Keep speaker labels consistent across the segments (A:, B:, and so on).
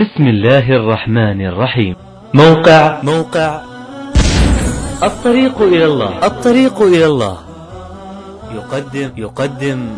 A: بسم الله الرحمن الرحيم
B: موقع موقع
A: الطريق إلى الله
B: الطريق إلى الله يقدم يقدم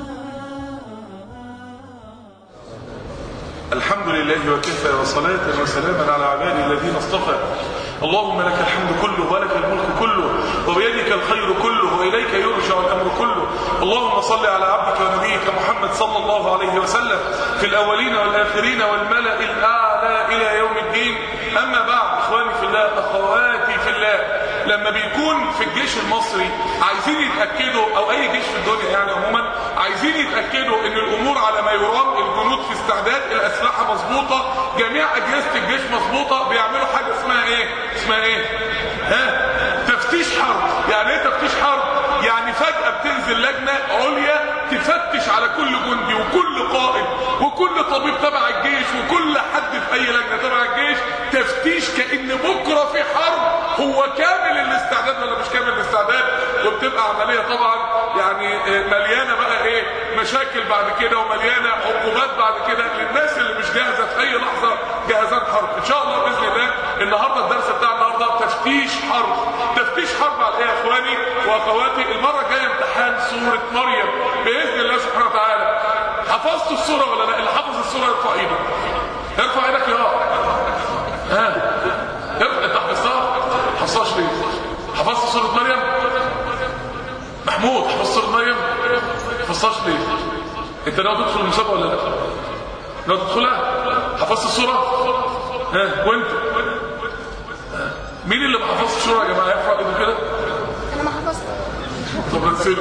C: الحمد لله وكفى وصلاة وسلاما على عباده الذين اصطفى اللهم لك الحمد كله ولك الملك كله وبيدك الخير كله وإليك يرجع الأمر كله اللهم صل على عبدك ونبيك محمد صلى الله عليه وسلم في الأولين والآخرين والملأ الأعلى إلى يوم الدين أما بعد إخواني في الله أخواتي في الله لما بيكون في الجيش المصري عايزين يتأكدوا أو أي جيش في الدنيا يعني عموما عايزين يتأكدوا ان الامور على ما يرام الجنود في استعداد الاسلحة مظبوطة جميع اجهزة الجيش مظبوطة بيعملوا حاجة اسمها ايه اسمها ايه ها تفتيش حرب يعني ايه تفتيش حرب يعني فجأة بتنزل لجنة عليا تفتش على كل جندي وكل قائد وكل طبيب تبع الجيش وكل حد في اي لجنة تبع الجيش تفتيش كأن بكرة في حرب هو كامل الاستعداد ولا مش كامل الاستعداد وبتبقى عملية طبعا يعني مليانة بقى ايه مشاكل بعد كده ومليانة عقوبات بعد كده للناس اللي مش جاهزة في اي لحظة جاهزات حرب ان شاء الله باذن الله النهارده الدرس بتاع النهارده تفتيش حرب تفتيش حرب على ايه يا اخواني واخواتي المره الجايه امتحان سوره مريم باذن الله سبحانه وتعالى حفظت السوره ولا لا اللي حفظ السوره يرفع ايده ارفع ايدك يا ها ارفع انت حفظتها حفظتهاش ليه حفظت سوره مريم محمود حفظت سوره مريم حفظتهاش ليه انت ناوي تدخل المسابقه ولا لا ناوي تدخلها حفظت السوره ها وانت مين اللي ما حفظش السوره يا جماعه يرفع ايده كده
D: انا ما حفظت
C: طب نسيبه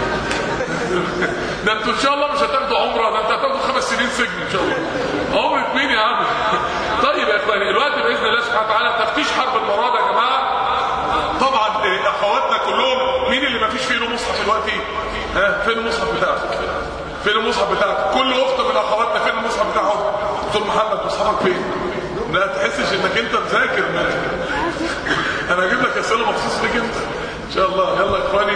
C: ده انتوا ان شاء الله مش هتاخدوا عمره ده انتوا هتاخدوا خمس سنين سجن ان شاء الله عمرة مين يا عم طيب يا اخواني الوقت باذن الله سبحانه وتعالى تفتيش حرب المراد يا جماعه طبعا اخواتنا كلهم مين اللي ما فيش فيه له مصحف دلوقتي ها فين المصحف بتاعك فين المصحف بتاعك كل اخت من اخواتنا فين المصحف بتاعهم دكتور محمد مصحفك فين لا تحسش انك انت مذاكر انا هجيب لك اسئله مخصوص ليك انت ان شاء الله يلا يا اخواني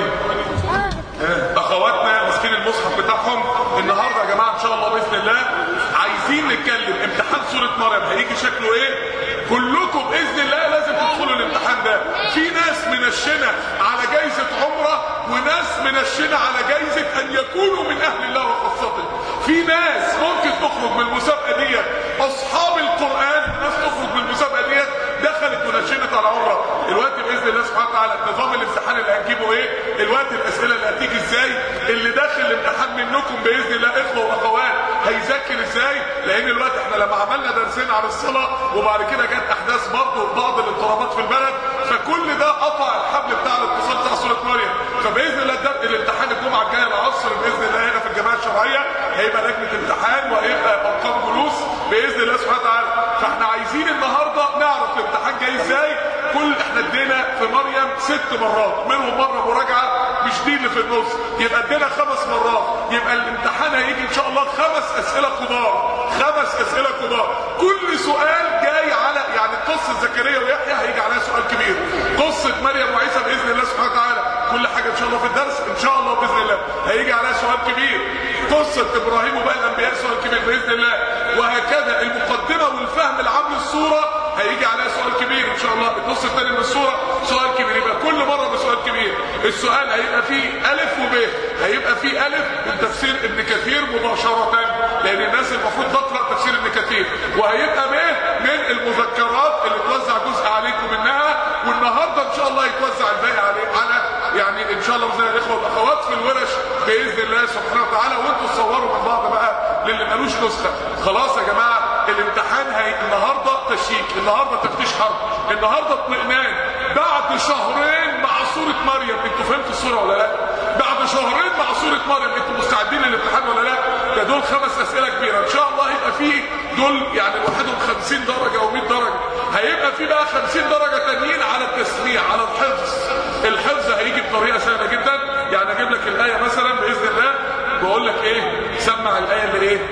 C: اخواتنا ماسكين المصحف بتاعهم النهارده يا جماعه ان شاء الله باذن الله عايزين نتكلم امتحان سوره مريم هيجي شكله ايه كلكم باذن الله لازم تدخلوا الامتحان ده في ناس منشنه على جايزه عمره وناس منشنه على جايزه ان يكونوا من اهل الله وخاصته في ناس ممكن تخرج من المسابقه ديت اصحاب القران ناس تخرج من المسابقه ديت دخلت منشنه على عمره الوقت باذن الله سبحانه وتعالى نظام الامتحان اللي هنجيبه ايه الوقت الاسئله اللي هتيجي ازاي اللي داخل الامتحان منكم باذن الله اخوه واخوات هيذاكر ازاي لان الوقت احنا لما عملنا درسين عن الصلاه وبعد كده جت احداث برضه بعض الاضطرابات في البلد فكل ده قطع الحبل بتاع الاتصال بتاع سوره مريم فباذن الله ده الامتحان الجمعه الجايه العصر باذن الله هنا في الجمعيه الشرعيه هيبقى لجنه امتحان وهيبقى ارقام جلوس باذن الله سبحانه وتعالى فاحنا عايزين النهارده نعرف الامتحان جاي ازاي كل احنا ادينا في مريم ست مرات منهم مره مراجعه مش دي اللي في النص يبقى ادينا خمس مرات يبقى الامتحان هيجي ان شاء الله خمس اسئله كبار خمس اسئله كبار كل سؤال جاي على يعني قصه زكريا ويحيى هيجي عليها سؤال كبير قصه مريم وعيسى باذن الله سبحانه وتعالى كل حاجه ان شاء الله في الدرس ان شاء الله باذن الله هيجي عليها سؤال كبير قصه ابراهيم وباقي الانبياء سؤال كبير باذن الله وهكذا المقدمه والفهم العام للصوره هيجي عليها سؤال كبير ان شاء الله النص الثاني من الصوره سؤال كبير يبقى كل مره بسؤال كبير السؤال هيبقى فيه الف وب هيبقى فيه الف من تفسير ابن كثير مباشره لان الناس المفروض تقرا تفسير ابن كثير وهيبقى ب من المذكرات اللي توزع جزء عليكم منها والنهارده ان شاء الله يتوزع الباقي عليه على يعني ان شاء الله باذن الاخوه والاخوات في الورش باذن الله سبحانه وتعالى وانتوا تصوروا من بعض بقى للي مالوش نسخه خلاص يا جماعه الامتحان هي النهارده تشيك النهارده تفتيش حرب النهارده اطمئنان بعد شهرين مع سوره مريم انتوا فهمتوا الصوره ولا لا بعد شهرين مع سوره مريم انتوا مستعدين للامتحان ولا لا ده دول خمس اسئله كبيره ان شاء الله هيبقى فيه دول يعني لوحدهم 50 درجه او 100 درجه هيبقى فيه بقى 50 درجه تانيين على التسميع على الحفظ الحفظ هيجي بطريقه سهله جدا يعني اجيب لك الايه مثلا باذن الله بقول لك ايه سمع الايه اللي ايه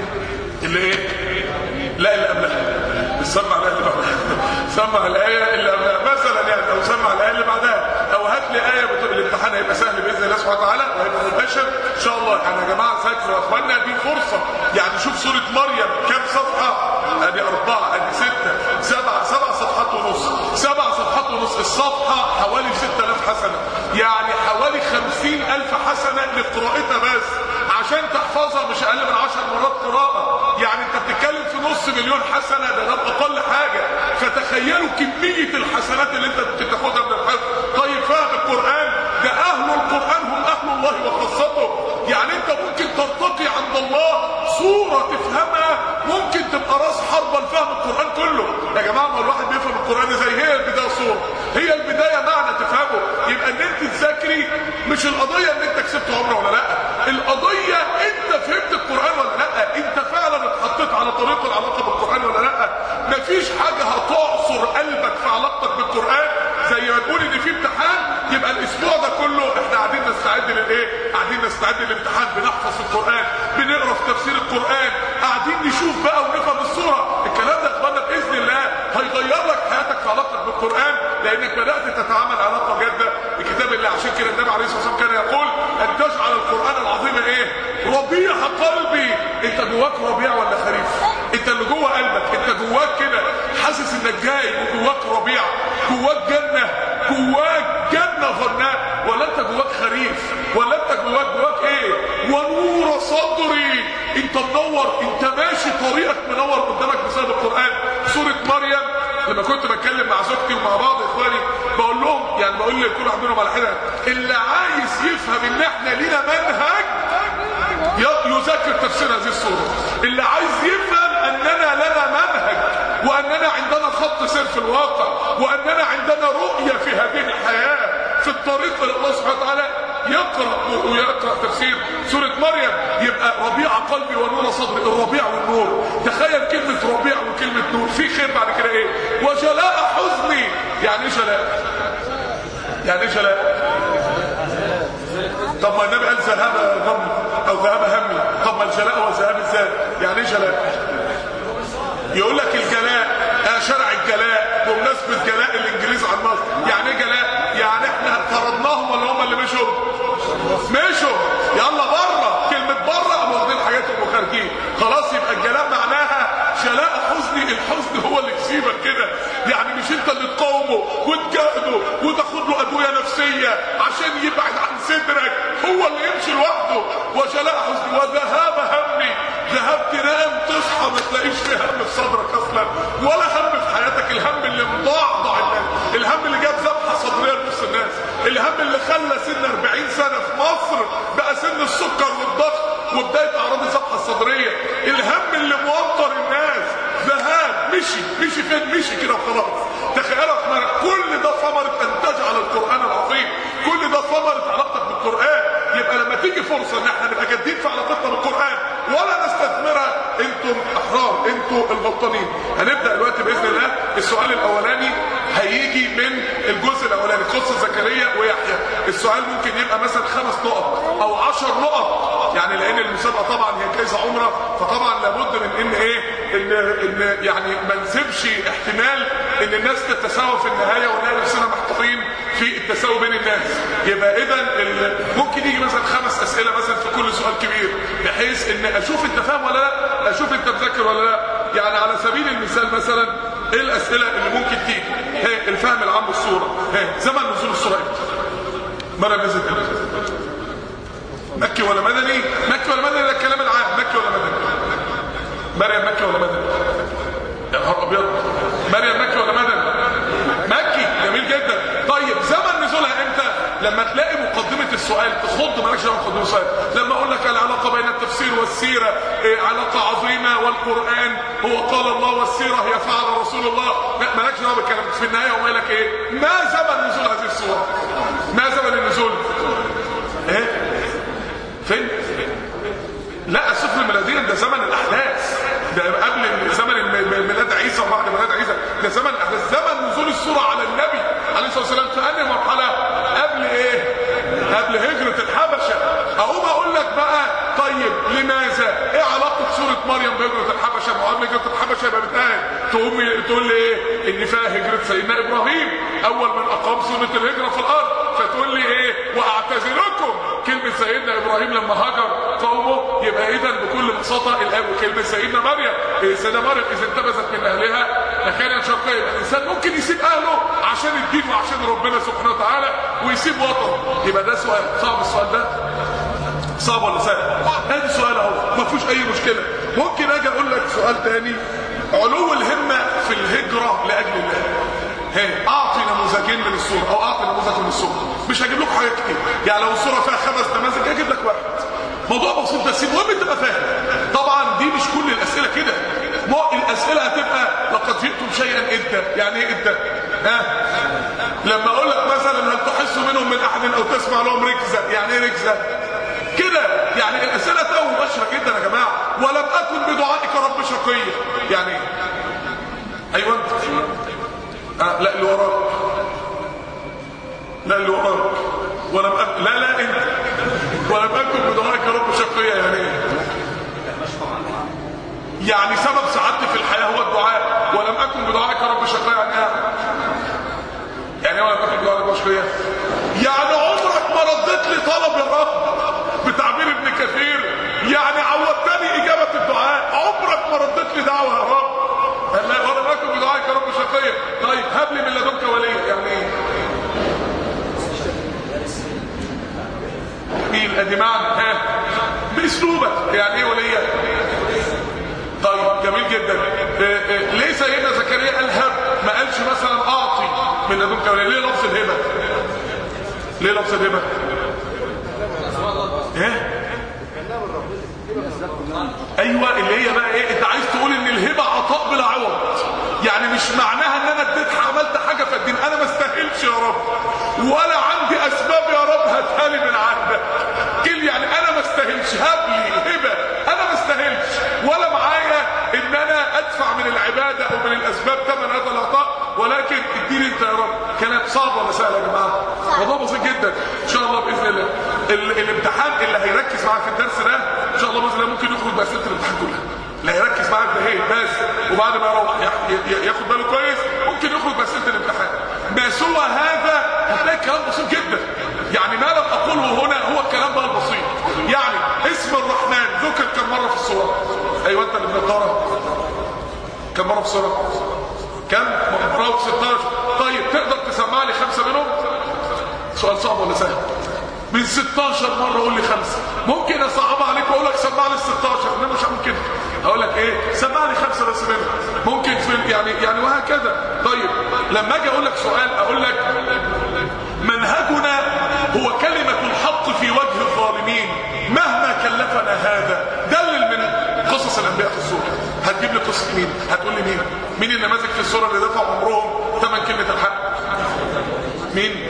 C: اللي ايه لا اللي قبلها مش سمع الايه اللي بعدها سمع الايه اللي قبلها مثلا يعني او سمع الايه اللي بعدها او هات لي ايه بتقول الامتحان هيبقى سهل باذن الله سبحانه وتعالى وهيبقى مباشر ان شاء الله يعني يا جماعه ذاكروا يا اخوانا دي فرصه يعني شوف سوره مريم كام صفحه ادي اربعة ادي ستة سبعة سبع صفحات ونص سبع صفحات ونص الصفحة حوالي 6000 حسنة يعني حوالي 50000 حسنة لقراءتها بس عشان تحفظها مش اقل من 10 مرات قراءة يعني انت بتتكلم في نص مليون حسنة ده ده اقل حاجة فتخيلوا كمية الحسنات اللي انت ممكن تاخدها من الحفظ طيب فهم القرآن ده اهل القرآن هم اهل الله وخاصته يعني انت ممكن ترتقي عند الله صورة تفهمها ممكن تبقى راس حربة لفهم القرآن كله يا جماعة ما الواحد بيفهم القرآن زي هي البداية صورة هي البداية معنى تفهمه يبقى ان انت تذاكري مش القضية ان انت كسبت عمره ولا لا القضية انت فهمت القرآن ولا لا انت فعلا اتحطيت على طريق العلاقة بالقرآن ولا لا مفيش حاجة هتعصر قلبك في علاقتك بالقرآن زي ما نقول ان في امتحان يبقى الاسبوع ده كله احنا قاعدين نستعد للايه قاعدين نستعد للامتحان بنحفظ القرآن بنقرا في تفسير القرآن قاعدين نشوف بقى ونفهم الصورة الكلام ده يا اخوانا باذن الله هيغير لك حياتك في علاقتك بالقرآن لانك بدأت تتعامل علاقة جادة بكتاب الله عشان كده النبي عليه الصلاة والسلام كان يقول ان تجعل القرآن العظيم ايه ربيع قلبي انت جواك ربيع ولا خريف انت اللي جوه قلبك انت جواك كده حاسس انك جاي وجواك ربيع جواك جنة جواك جنة ظناء ولا انت جواك خريف ولا انت جواك جواك ايه ونور صدري انت منور انت ماشي طريقك منور قدامك بسبب القرآن سورة مريم لما كنت بتكلم مع زوجتي ومع بعض اخواني بقول لهم يعني بقول لكل واحد منهم على حده اللي عايز يفهم ان احنا لينا منهج يذاكر تفسير هذه السوره اللي عايز يفهم اننا لنا منهج واننا عندنا خط سير في الواقع واننا عندنا رؤيه في هذه الحياه في الطريق الى الله سبحانه وتعالى يقرا ويقرا تفسير سوره مريم يبقى ربيع قلبي ونور صدري الربيع والنور تخيل كلمه ربيع وكلمه نور في خير بعد كده ايه وجلاء حزني يعني ايه جلاء يعني ايه جلاء طب ما النبي قال ذهب غم او ذهب همي طب ما الجلاء هو ذهاب ازاي يعني ايه جلاء يقول لك الجلاء آه شرع الجلاء بمناسبه جلاء الانجليز عن مصر يعني ايه جلاء يعني احنا طردناهم ولا هم اللي مشوا مشوا يلا بره كلمه بره قاموا واخدين حاجاتهم وخارجين خلاص يبقى الجلاء معناها جلاء حزني الحزن هو اللي يسيبك كده يعني مش انت اللي تقاومه وتجاهده وتاخد له ادويه نفسيه عشان يبعد عن صدرك هو اللي يمشي لوحده وجلاء حزني وذهاب همي ذهاب تنام تصحى ما تلاقيش فيه هم في صدرك اصلا ولا هم في حياتك الهم اللي مضعضع الناس الهم اللي جاب ذبحه صدريه لنص الناس الهم اللي خلى سن 40 سنه في مصر بقى سن السكر والضغط وبدايه اعراض الذبحه الصدريه الهم اللي موتر الناس ذهاب مشي مشي فين مشي كده وخلاص تخيلوا احنا كل ده ثمره ان تجعل القران العظيم كل ده ثمره علاقتك بالقران يبقى لما تيجي فرصه ان احنا نبقى جادين في علاقتنا بالقران ولا نستثمرها انتم احرار انتم الغلطانين هنبدا دلوقتي باذن الله السؤال الاولاني هيجي من الجزء الاولاني قصه زكريا ويحيى السؤال ممكن يبقى مثلا خمس نقط او عشر نقط يعني لان المسابقه طبعا هي جايزه عمره فطبعا لابد من ان ايه ان ان يعني ما نسيبش احتمال ان الناس تتساوى في النهايه ونلاقي نفسنا محتارين في التساوي بين الناس يبقى اذا ممكن يجي مثلا خمس اسئله مثلا في كل سؤال كبير بحيث ان اشوف انت فاهم ولا لا اشوف انت مذاكر ولا لا يعني على سبيل المثال مثلا ايه الاسئله اللي ممكن تيجي هي الفهم العام للصوره هي زمن نزول الصوره امتى مره نزلت امتى مكي ولا مدني مكي ولا مدني ده الكلام العام مكي ولا مدني مريم مكي ولا مدني يا نهار ابيض مريم مكي ولا مدني مكي جميل جدا طيب زمن نزولها امتى لما تلاقي مقدمة السؤال تخض مالكش دعوه مقدمة السؤال لما اقول لك العلاقة بين التفسير والسيرة إيه علاقة عظيمة والقرآن هو قال الله والسيرة هي فعل رسول الله مالكش دعوه بالكلام في النهاية هو لك ايه ما زمن نزول هذه السورة ما زمن النزول ايه فين لا السفن الميلاديا ده زمن الاحداث ده قبل زمن ميلاد عيسى وبعد ميلاد عيسى ده زمن الاحداث زمن نزول السوره على النبي عليه الصلاه والسلام في انهي مرحله قبل ايه قبل هجره الحبشه اقوم اقول لك بقى طيب لماذا ايه علاقه سوره مريم بهجره الحبشه ما قبل هجره الحبشه يبقى بتقال تقوم تقول لي ايه ان فيها هجره سيدنا ابراهيم اول من اقام سنه الهجره في الارض فتقول لي ايه واعتذركم كلمه وكلمة سيدنا ابراهيم لما هاجر قومه يبقى اذا بكل بساطة الاب وكلمة سيدنا مريم السيدة مريم اذا انتبذت من اهلها مكانا شرقيا يبقى الانسان ممكن يسيب اهله عشان الدين وعشان ربنا سبحانه وتعالى ويسيب وطنه يبقى ده سؤال صعب السؤال ده صعب ولا سهل ادي سؤال اهو ما فيهوش اي مشكله ممكن اجي اقول لك سؤال تاني علو الهمه في الهجره لاجل الله هي اعطي نموذجين من الصوره او اعطي نموذج من الصوره مش هجيب لكم حاجات كتير يعني لو الصوره فيها خمس نماذج هجيب لك واحد موضوع بسيط بس المهم تبقى فاهم طبعا دي مش كل الاسئله كده الاسئله هتبقى لقد جئتم شيئا ادى يعني ايه ادى ها لما اقول لك مثلا هل تحس منهم من احد او تسمع لهم ركزه يعني ايه ركزه كده يعني الاسئله تقوى مباشره جدا يا جماعه ولم اكن بدعائك رب شقيا يعني ايه ايوه انت آه لا اللي وراك لا اللي وراك ولم أكن لا لا انت ولم اكن بدعائك رب شقيا يعني ايه يعني سبب سعادتي في الحياه هو الدعاء ولم اكن بدعائك رب شقيا يعني ايه يعني ايه ولم اكن بدعائك رب شقيا يعني عمرك ما رديت لي طلب الرب بتعبير ابن كثير يعني عودتني اجابه الدعاء عمرك ما رديت لي دعوه يا رب قال لا ولم اكن بدعائك رب شقيا طيب هب لي من لدنك ولي يعني ايه مين ادي معنى ها باسلوبك يعني ايه وليا طيب جميل جدا إيه إيه ليه سيدنا زكريا قال هب ما قالش مثلا اعطي من لدنك وليا ليه لفظ الهبه ليه لفظ الهبه ايه ايوه اللي هي بقى ايه انت عايز تقول ان الهبه عطاء بلا عوض يعني مش معناها ان انا اديت عملت حاجه في الدين انا ما استاهلش يا رب ولا عندي اسباب يا رب هاتها لي من عندك كل يعني انا ما استاهلش هب لي هبه انا ما استاهلش ولا معايا ان انا ادفع من العباده او من الاسباب ثمن هذا العطاء ولكن اديني انت يا رب كلام صعب ولا سهل يا جماعه موضوع بسيط جدا ان شاء الله باذن الله ال الامتحان اللي هيركز معايا في الدرس ده ان شاء الله باذن الله ممكن يخرج باسئله الامتحان كلها اللي هيركز معايا في ايه بس وبعد ما يروح ياخد باله كويس ممكن يخرج باسئله الامتحان ما سوى هذا هتلاقي الكلام بسيط جدا يعني ما لم اقوله هنا هو الكلام ده البسيط يعني اسم الرحمن ذكر كم مره في السوره ايوه انت اللي بنقرا كم مره في السوره كم مرات 16 طيب تقدر تسمع لي خمسه منهم سؤال صعب ولا سهل من 16 مره قول لي خمسه ممكن اصعب عليك واقول لك سمع لي ال 16 انما مش هعمل كده هقول لك ايه سمع لي خمسه بس منهم ممكن في يعني يعني وهكذا طيب لما اجي اقول لك سؤال اقول لك منهجنا هو كلمه الحق في وجه الظالمين مهما كلفنا هذا دلل من قصص الانبياء في السوره هتجيب لي قصه مين هتقول لي مين مين النماذج في السوره اللي دفعوا عمرهم ثمن كلمه الحق مين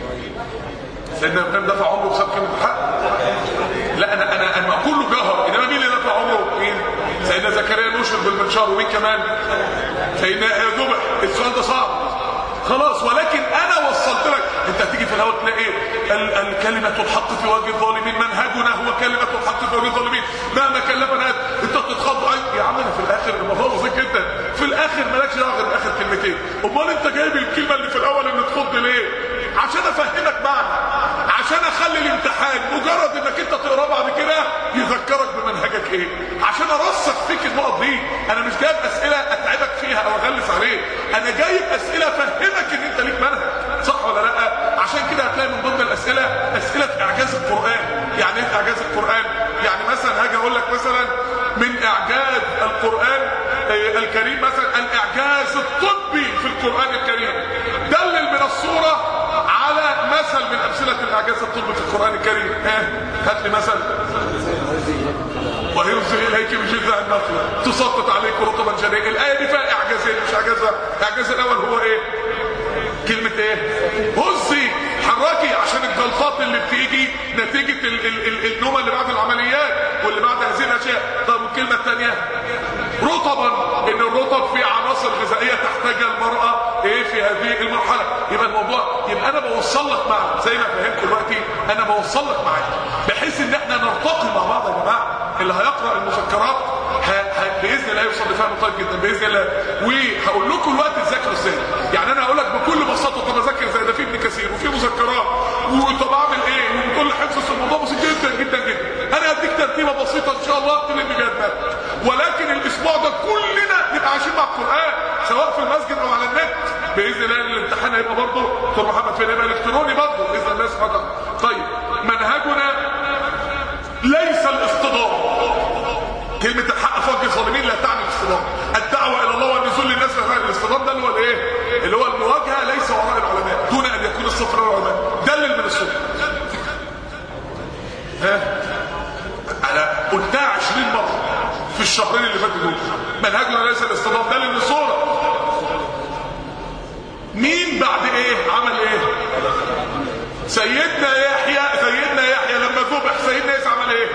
C: سيدنا ابراهيم دفع عمره بسبب كلمه الحق لا انا انا انا كله جهر انما مين اللي دفع عمره مين سيدنا زكريا نشر بالمنشار ومين كمان سيدنا ذبح السؤال ده صعب خلاص ولكن انا وصلت لك انت هتيجي في الاول تلاقي ايه الكلمه الحق في وجه الظالمين منهجنا هو كلمه الحق في وجه الظالمين مهما كلفنا انت بتتخض يا عم انا في الاخر الموضوع بسيط جدا في الاخر مالكش دعوه غير اخر كلمتين امال انت جايب الكلمه اللي في الاول ان تخض ليه عشان افهمك معنى عشان اخلي الامتحان مجرد انك انت تقراه بعد كده يذكرك بمنهجك ايه عشان ارسخ فيك النقط دي انا مش جايب اسئله اتعبك فيها او اغلس عليك انا جايب اسئله افهمك ان انت ليك منهج صح ولا لا عشان كده هتلاقي من ضمن الاسئله اسئله اعجاز القران يعني ايه اعجاز القران يعني مثلا هاجي اقول لك مثلا من اعجاز القران الكريم مثلا الاعجاز الطبي في القران الكريم دلل من الصوره على مثل من امثله الاعجاز الطبي في القران الكريم ها هات لي مثل وينزل اليك بجذع النخله تسقط عليك رطبا جنيا الايه دي فيها اعجازين مش اعجازها الاعجاز الاول هو ايه كلمه ايه هزي حركي عشان الجلطات اللي بتيجي نتيجه ال ال ال النومه اللي بعد العمليات واللي بعد هذه الاشياء طب والكلمه الثانيه رطبا ان الرطب فيه عناصر غذائيه تحتاجها المراه ايه في هذه المرحله يبقى الموضوع يبقى انا بوصل لك مع زي ما فهمت دلوقتي انا بوصل لك معايا بحيث ان احنا نرتقي مع بعض يا جماعه اللي هيقرا المذكرات باذن الله يوصل لفهم طيب جدا باذن الله وهقول لكم الوقت تذاكروا ازاي يعني انا هقول لك بكل بساطه طب اذاكر زي ده في ابن كثير وفي مذكرات وطب اعمل ايه وكل حفظ حفظ الموضوع بسيط جدا جدا جدا انا هديك ترتيبه بسيطه ان شاء الله تلم بيها دماغك ولكن الاسبوع ده كلنا نبقى عايشين مع القران سواء في المسجد او على النت باذن الله الامتحان هيبقى برضه دكتور محمد فين هيبقى الكتروني برضه باذن الله سبحانه وتعالى طيب منهجنا ليس الاصطدام كلمة الحق فوق الظالمين لا تعني الاصطدام الدعوة الى الله والنزول للناس لا تعني الاصطدام ده اللي هو الايه اللي هو المواجهة ليس وراء العلماء دون ان يكون الصف وراء العلماء دلل من السنة ها انا قلتها 20 مرة في الشهرين اللي فاتوا دول منهجنا ليس الاصطدام دلل من الصورة مين بعد ايه عمل ايه سيدنا يحيى سيدنا يحيى لما ذبح سيدنا يسوع عمل ايه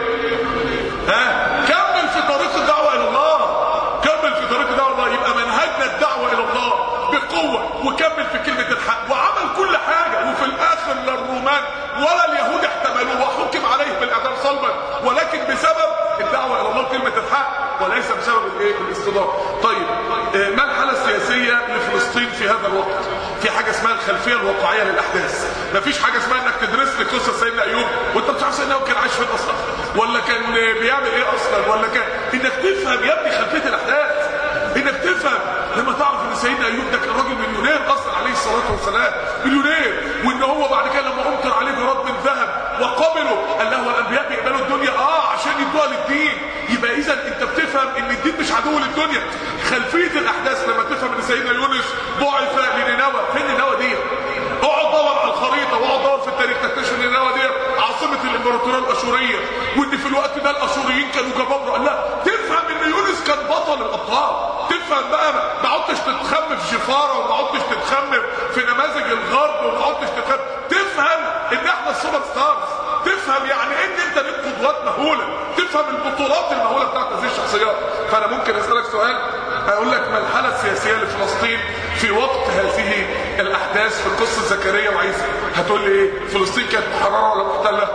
C: ها كمل في طريق الدعوه الى الله كمل في طريق الدعوه الى الله يبقى منهجنا الدعوه الى الله بقوه وكمل في كلمه الحق وعمل كل حاجه وفي الاخر لا الرومان ولا اليهود احتملوه وحكم عليه بالاعدام صلبا ولكن بسبب الدعوه الى الله كلمه الحق وليس بسبب الايه الاصطدام طيب آه، ما الحاله السياسيه لفلسطين في هذا الوقت في حاجه اسمها الخلفيه الواقعيه للاحداث مفيش حاجه اسمها انك تدرس لي قصه سيدنا ايوب وانت مش عارف سيدنا ايوب كان عايش فين اصلا ولا كان بيعمل ايه اصلا ولا كان انك تفهم يا ابني خلفيه الاحداث انك تفهم لما تعرف ان سيدنا ايوب ده كان راجل مليونير اصلا عليه الصلاه والسلام مليونير وان هو بعد كده لما امطر عليه جراد من ذهب وقبلوا قال له الانبياء بيقبلوا الدنيا اه عشان يدوها للدين يبقى اذا انت بتفهم ان الدين مش عدو للدنيا خلفيه الاحداث لما تفهم ان سيدنا يونس بعث لنينوى فين نينوى دي اقعد دور على الخريطه واقعد دور في التاريخ تكتشف ان نينوى دي عاصمه الامبراطوريه الاشوريه وان في الوقت ده الاشوريين كانوا جبابره قال لا تفهم ان يونس كان بطل الابطال تفهم بقى ما عدتش تتخمم في شفاره وما عدتش تتخمم في نماذج الغرب وما عدتش تتخمم تفهم ان احنا السوبر ستارز تفهم يعني ان انت ليك قدوات مهوله تفهم البطولات المهوله بتاعت هذه الشخصيات فانا ممكن اسالك سؤال اقول لك ما الحاله السياسيه لفلسطين في وقت هذه الاحداث في قصه زكريا وعيسى هتقول لي ايه فلسطين كانت محرره ولا محتله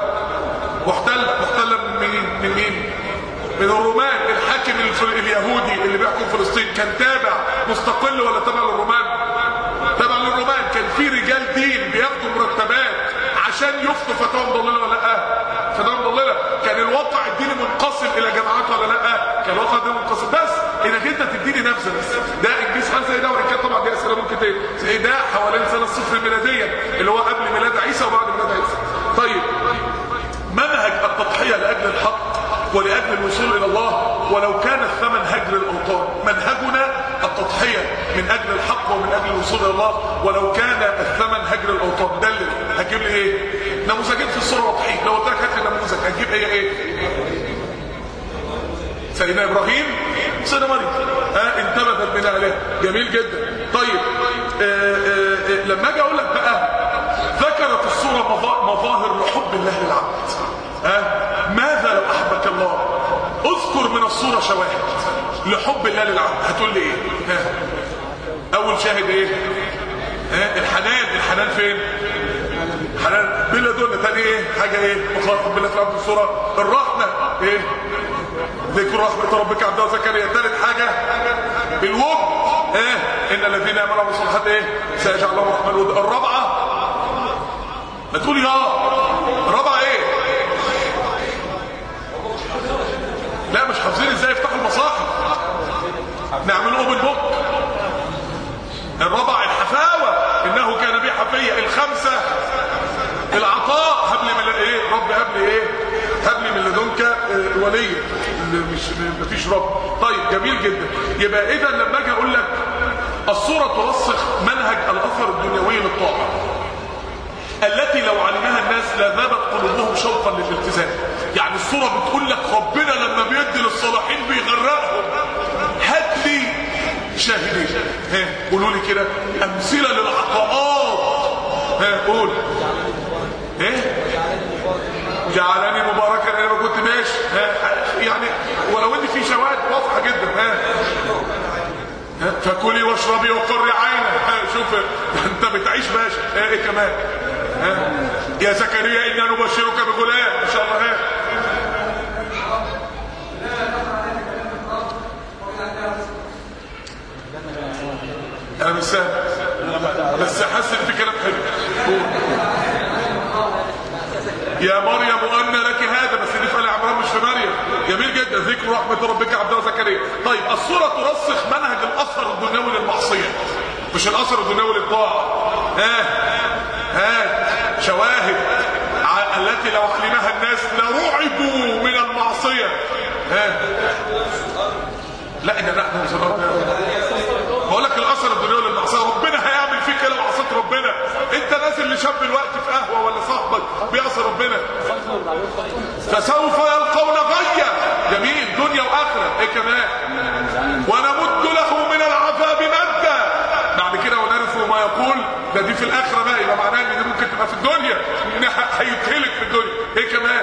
C: محتله محتله من مين من مين من الرومان الحاكم الف- اليهودي اللي بيحكم فلسطين كان تابع مستقل ولا تابع للرومان تابع للرومان كان في رجال دين بياخدوا مرتبات عشان يفتوا فتاوى مضلله ولا لا فتاوى مضلله كان الواقع الديني منقسم الى جماعات ولا لا كان الواقع الديني منقسم بس انك انت تديني نبذه بس ده انجاز حال زي ده وان كان طبعا دي اسئله ممكن ت- زي ده حوالين سنه الصفر ميلاديا اللي هو قبل ميلاد عيسى وبعد ميلاد عيسى طيب منهج التضحيه لاجل الحق ولاجل الوصول الى الله ولو كان الثمن هجر الاوطان منهجنا التضحيه من اجل الحق ومن اجل الوصول الى الله ولو كان الثمن هجر الاوطان دلل هتجيب لي ايه نموذجين في الصوره واضحين لو قلت لك هات لي نموذج هتجيب ايه ايه سيدنا ابراهيم سيدنا مريم ها انتبذت من اهلها جميل جدا طيب آآ آآ لما اجي اقول لك بقى ذكرت الصوره مظا- مظاهر لحب الله للعبد ها ماذا لو احبك الله اذكر من الصوره شواهد لحب الله للعبد هتقول لي ايه ها اول شاهد ايه ها الحنان الحنان فين حنان بلا دون تاني ايه حاجه ايه مخالفه حب الله في العبد الصوره الرحمه ايه ذكر رحمة ربك عبده زكريا ثالث حاجة الود ايه ان الذين امنوا بالصالحات ايه سيجعل لهم رحمة الود الرابعة ما تقولي اه الرابعة ايه لا مش حافظين ازاي يفتحوا المصاحف نعمل اوبن بوك الرابعة الحفاوة انه كان بي حفية الخمسة العطاء هب لي من ايه رب هب لي ايه هب لي من لدنك آه، وليا اللي مش مفيش رب طيب جميل جدا يبقى اذا لما اجي اقول لك الصوره ترسخ منهج الاثر الدنيوي للطاعه التي لو علمها الناس لذابت قلوبهم شوقا للالتزام يعني الصوره بتقول لك ربنا لما بيدي للصالحين بيغرقهم هات لي شاهدين ها قولوا لي كده امثله للعطاءات ها قول ايه جعلني مباركا انا ما كنت ماشي ها يعني ولو ان في شواهد واضحه جدا ها ها؟ فكلي واشربي وقري عينك ها شوف انت بتعيش باشا ها ايه كمان ها يا زكريا انا نبشرك بغلام ما شاء الله ها انا مش سامع بس حاسس ان في كلام حلو قول. يا مريم ذكر رحمه ربك عبده زكريا طيب الصوره ترسخ منهج الاثر الدنيوي للمعصيه مش الاثر الدنيوي للطاعه ها ها شواهد التي لو علمها الناس لرعبوا من المعصيه ها لا ده لا بقول لك الاثر الدنيوي للمعصيه ربنا هيعمل فيك لو عصيت ربنا انت نازل لشاب الوقت في قهوه ولا صاحبك بيعصي ربنا فسوف يلقون غيا جميل دنيا واخره ايه كمان ونمد له من العذاب مدا بعد كده ونرثه ما يقول ده دي في الاخره بقى يبقى معناه ان دي ممكن تبقى في الدنيا ان هيتهلك في الدنيا ايه كمان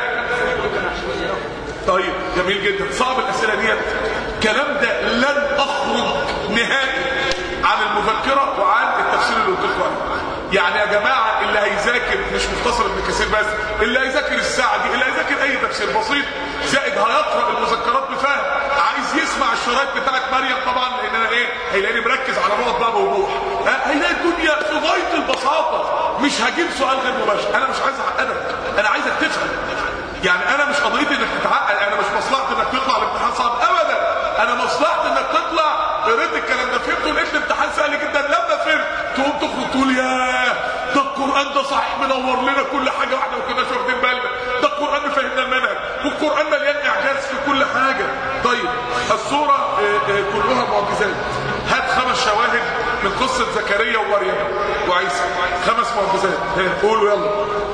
C: طيب جميل جدا صعب الاسئله ديت الكلام ده لن اخرج نهائي عن المذكره وعن التفسير اللي قلت لكم عليه يعني يا جماعه اللي هيذاكر مش مختصر ابن كثير بس اللي هيذاكر السعدي اللي هيذاكر اي تفسير بسيط زائد هيقرا المذكرات بفهم عايز يسمع الشرايط بتاعت مريم طبعا لان انا ايه هيلاقيني مركز على نقط بقى موضوع هيلاقي الدنيا في غايه البساطه مش هجيب سؤال غير مباشر انا مش عايز اعقدك انا عايزك تفهم يعني انا مش قضيتي انك تتعقد انا مش مصلحتي انك تطلع الامتحان صعب ابدا انا مصلحتي انك تطلع قريت الكلام ده فهمته لقيت الامتحان سهل جدا لما فهمت تقوم تخرج تقول ياه ده القران ده صحيح منور لنا كل حاجه واحنا ما كناش واخدين بالنا ده القران فهمنا المنهج والقران مليان اعجاز في كل حاجه طيب الصوره كلها معجزات هات خمس شواهد من قصه زكريا ومريم وعيسى خمس معجزات قولوا يلا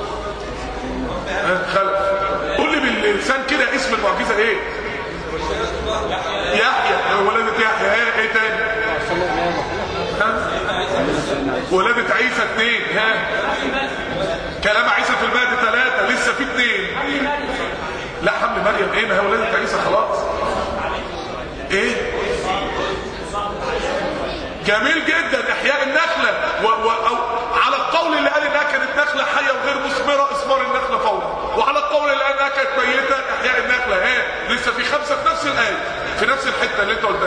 C: خلف قول لي باللسان كده اسم المعجزه ايه يحيى ولادة يحيى ها ايه تاني ها ولادة عيسى اثنين ها كلام عيسى في المهد ثلاثة لسه في اثنين لا حمل مريم ايه ما هي ولادة عيسى خلاص ايه جميل جدا احياء النخلة و... و... أو على القول اللي قال انها كانت نخلة حية وغير مثمرة اثمار النخلة فورا وعلى القول اللي قال انها كانت ميتة احياء النخلة ايه لسه في خمسة في نفس الآية في نفس الحتة اللي انت قلتها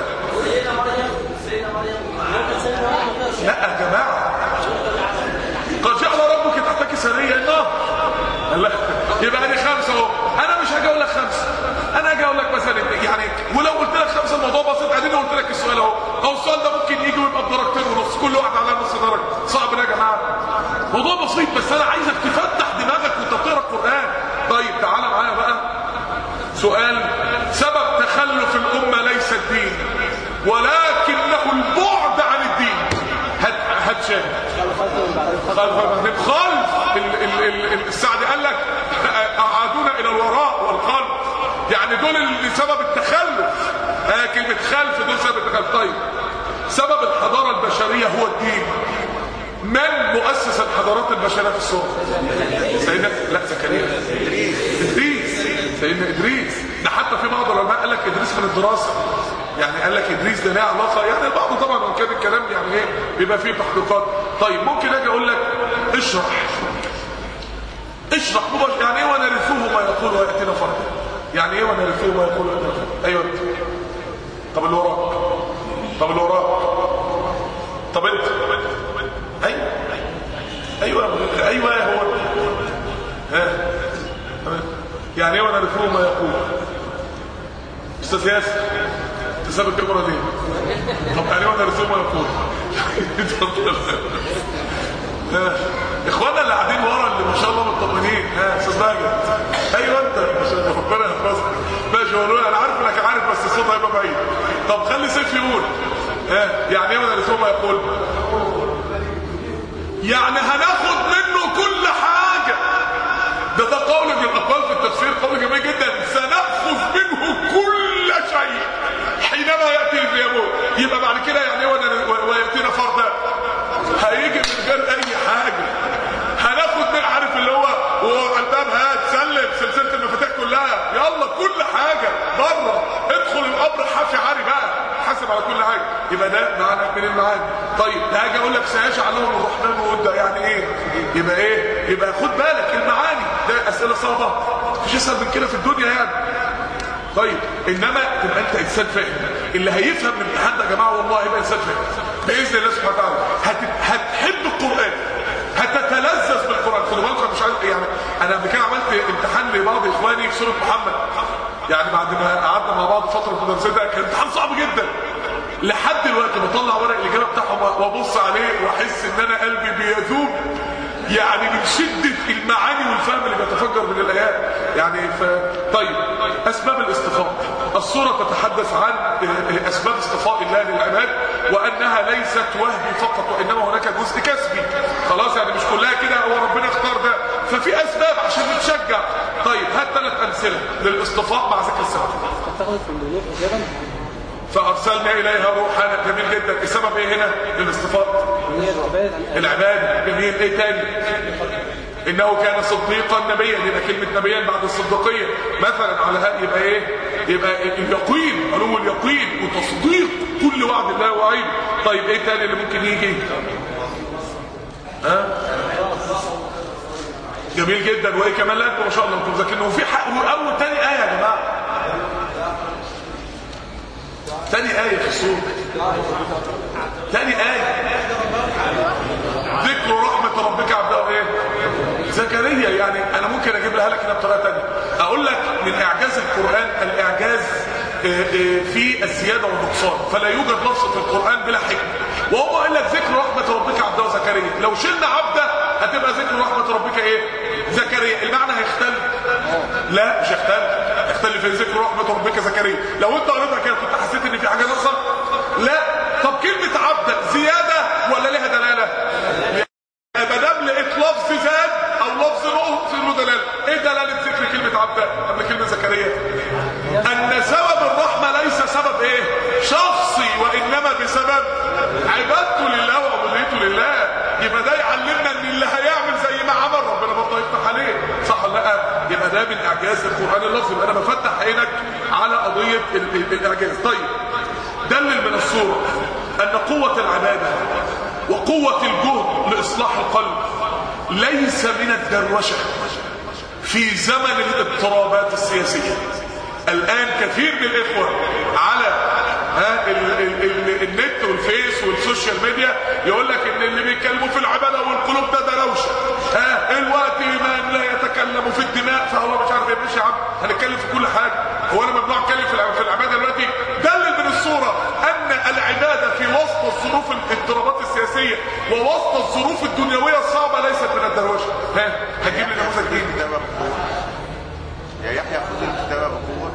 C: لا يا جماعة قد جعل ربك تحتك سرية النهر لا يبقى دي خمسة اهو انا مش هاجي اقول لك خمسة انا هاجي اقول لك مثلا يعني ولو قلت لك خمسة الموضوع بسيط اديني قلت لك السؤال اهو او السؤال ده ممكن يجي ويبقى بدرجتين ونص كل واحد على نص درجة صعب ده يا جماعة موضوع بسيط بس انا عايزك تفتح دماغك وانت بتقرا القرآن طيب تعالى معايا بقى سؤال سبب تخلف الامة ليس الدين ولكنه البعد عن الدين هات هات شاهد خلف خلف السعد قال لك اعادونا الى الوراء والخلف يعني دول اللي سبب التخلف آه كلمة خلف دول سبب التخلف طيب سبب الحضارة البشرية هو الدين من مؤسس الحضارات البشرية في الصور سيدنا لا زكريا ادريس ادريس سيدنا ادريس ده حتى في بعض العلماء قال لك ادريس من الدراسة يعني قال لك ادريس ده ليه علاقه يعني البعض طبعا وان كان الكلام يعني ايه بيبقى فيه تحقيقات طيب ممكن اجي اقول لك اشرح اشرح مباشر يعني ايه ونرثوه ما يقول وياتينا فردا يعني ايه ونرثوه ما يقول وياتينا فردا ايوه انت طب اللي وراك طب اللي وراك طب انت ايوه ايوه ايوه هو ها يعني ايه ونرثوه ما يقول استاذ ياسر تساب الكاميرا دي طب يعني وانا رسوم يقول اخوانا اللي قاعدين ورا اللي ما شاء الله مطمنين ها استاذ ماجد ايوه انت ربنا يحفظك ماشي هو انا عارف انك عارف بس الصوت هيبقى بعيد طب خلي سيف يقول ها يعني ايه وانا رسوم يقول يعني هناخد منه كل حاجه ده ده قول من الاقوال في التفسير قول جميل جدا سناخذ منه كل شيء حينما ياتي اليموت يبقى بعد كده يعني وياتينا فردا هيجي من غير اي حاجه هناخد من عارف اللي هو وهو الباب هات سلم سلسله المفاتيح كلها يلا كل حاجه بره ادخل القبر حافي عاري بقى حاسب على كل حاجه يبقى ده معنى من المعاني طيب ده هاجي اقول لك سيجعل لهم الرحمن وده يعني ايه يبقى ايه يبقى خد بالك المعاني ده اسئله صعبه مفيش اسهل من كده في الدنيا يعني طيب انما تبقى انت انسان فاهم اللي هيفهم الامتحان ده يا جماعه والله هيبقى انسان فاهم باذن الله سبحانه وتعالى هت... هتحب القران هتتلذذ بالقران خدوا بالكم مش عايز يعني انا قبل كده عملت امتحان لبعض اخواني في سوره محمد يعني بعد ما قعدنا مع بعض فتره الجزء ده كان امتحان صعب جدا لحد دلوقتي بطلع ورق الاجابه بتاعهم وابص عليه واحس ان انا قلبي بيذوب يعني من شدة المعاني والفهم اللي بيتفجر من الآيات يعني ف... طيب أسباب الاصطفاء الصورة تتحدث عن أسباب اصطفاء الله للعباد وأنها ليست وهبي فقط وإنما هناك جزء كسبي خلاص يعني مش كلها كده هو ربنا اختار ده ففي أسباب عشان نتشجع طيب هات ثلاث أمثلة للاصطفاء مع ذكر السبب فأرسلنا إليها روحنا جميل جدا السبب إيه هنا للاصطفاء العبادة جميل إيه تاني إنه كان صديقا نبيا يبقى كلمة نبيا بعد الصديقية مثلا على هذا يبقى إيه يبقى اليقين علو اليقين وتصديق كل وعد الله وعيد طيب إيه تاني اللي ممكن يجي ها جميل جدا وايه كمان لا انتوا ما شاء الله انتم ذاكرين وفي حق اول تاني ايه يا جماعه تاني آية في السورة تاني آية ذكر رحمة ربك عبده ايه زكريا يعني انا ممكن اجيب لها لك هنا بطريقة تانية اقول لك من اعجاز القرآن الاعجاز في الزيادة والنقصان فلا يوجد لفظ في القرآن بلا حكمة وهو قال لك ذكر رحمة ربك عبده زكريا لو شلنا عبده هتبقى ذكر رحمة ربك ايه زكريا المعنى هيختلف لا مش هيختلف يختلف في ذكر رحمة ربك زكريا لو انت قريتها كده كنت حسيت ان في حاجة ناقصة لا طب كلمة عبد زيادة ولا لها دلالة ما دام لقيت لفظ زاد او لفظ نقص له دلالة ايه دلالة ذكر كلمة عبد قبل كلمة زكريا ان سبب الرحمة ليس سبب ايه شخصي وانما بسبب عبادته لله وعبوديته لله يبقى ده يعلمنا ان اللي هيعمل زي ما عمل ربنا برضه يفتح عليه صح ولا لا يبقى ده من اعجاز القران اللفظي انا بفتح عينك على قضيه ال ال الاعجاز طيب دلل من الصوره ان قوه العباده وقوه الجهد لاصلاح القلب ليس من الدروشه في زمن الاضطرابات السياسيه الان كثير من الاخوه على ها ال ال ال النت والفيس والسوشيال ميديا يقول لك ان اللي بيتكلموا في العباده والقلوب ده دروشه ها الوقت من لا يتكلم في الدماء فهو مش عارف ايه ماشي يا عم هنتكلم في كل حاجه هو انا ممنوع اتكلم في العباده دلوقتي دلل من الصوره ان العباده في وسط الظروف الاضطرابات السياسيه ووسط الظروف الدنيويه الصعبه ليست من الدروشه ها هتجيب لي نموذج ايه
D: يا يحيى خذ الكتابه بقوه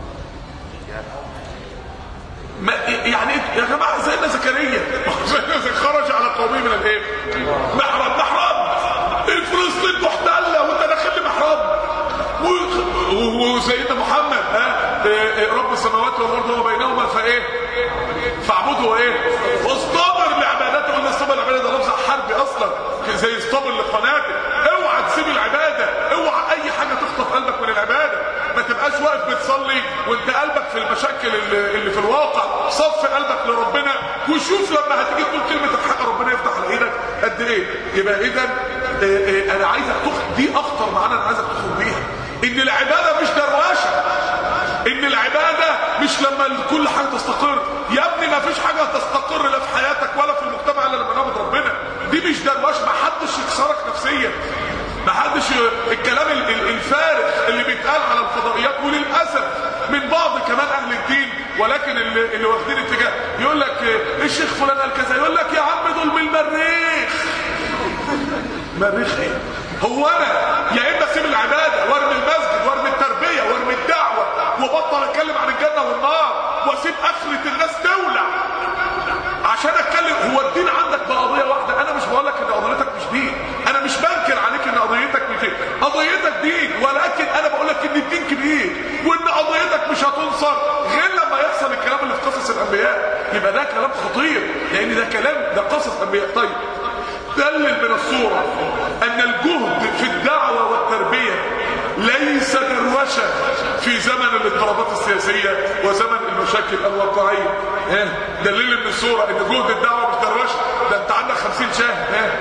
C: ما يعني يا جماعه سيدنا زكريا خرج على قومه من الايه محراب محراب فلسطين محتله وانت داخل لي محراب وسيدنا محمد ها رب السماوات والارض وما بينهما فايه فاعبده ايه واصطبر لعبادته قلنا اصطبر لعباده ده لفظ حربي اصلا زي اصطبر لقناتك اوعى تسيب العباده اوعى اي حاجه تخطف قلبك من العباده ما تبقاش واقف بتصلي وانت قلبك في المشاكل اللي, اللي في الواقع صف قلبك لربنا وشوف لما هتيجي تقول كلمه الحق ربنا يفتح على ايدك قد ايه يبقى اذا انا عايزك تخرج دي اخطر معانا انا عايزك تخرج بيها ان العباده مش دروشه ان العباده مش لما كل حاجه تستقر يا ابني ما فيش حاجه تستقر لا في حياتك ولا في المجتمع الا لما نعبد ربنا دي مش دروش ما حدش يكسرك نفسيا ما حدش الكلام الفارغ اللي بيتقال على الفضائيات وللاسف من بعض كمان اهل الدين ولكن اللي, اللي واخدين اتجاه يقول لك الشيخ فلان قال كذا يقول لك يا عم دول من المريخ مريخ ايه هو انا يا اما اسيب العباده وارمي المسجد وارمي التربيه وارمي الدعوه وبطل اتكلم عن الجنه والنار واسيب اخره الناس تولع عشان اتكلم هو الدين عندك بقضيه واحده انا مش بقول لك ان قضيتك مش دين انا مش بنكر عليك ان قضيتك مش دين قضيتك دين ولكن انا بقول لك ان الدين كبير وان قضيتك مش هتنصر غير لما يحصل الكلام اللي في قصص الانبياء يبقى ده كلام خطير لان ده كلام ده قصص انبياء طيب دلل من الصورة ان الجهد في الدعوة والتربية ليس دروشة في زمن الاضطرابات السياسية وزمن المشاكل الواقعية ها دليل من الصورة ان جهد الدعوة مش دروشة ده انت عندك خمسين شاهد ها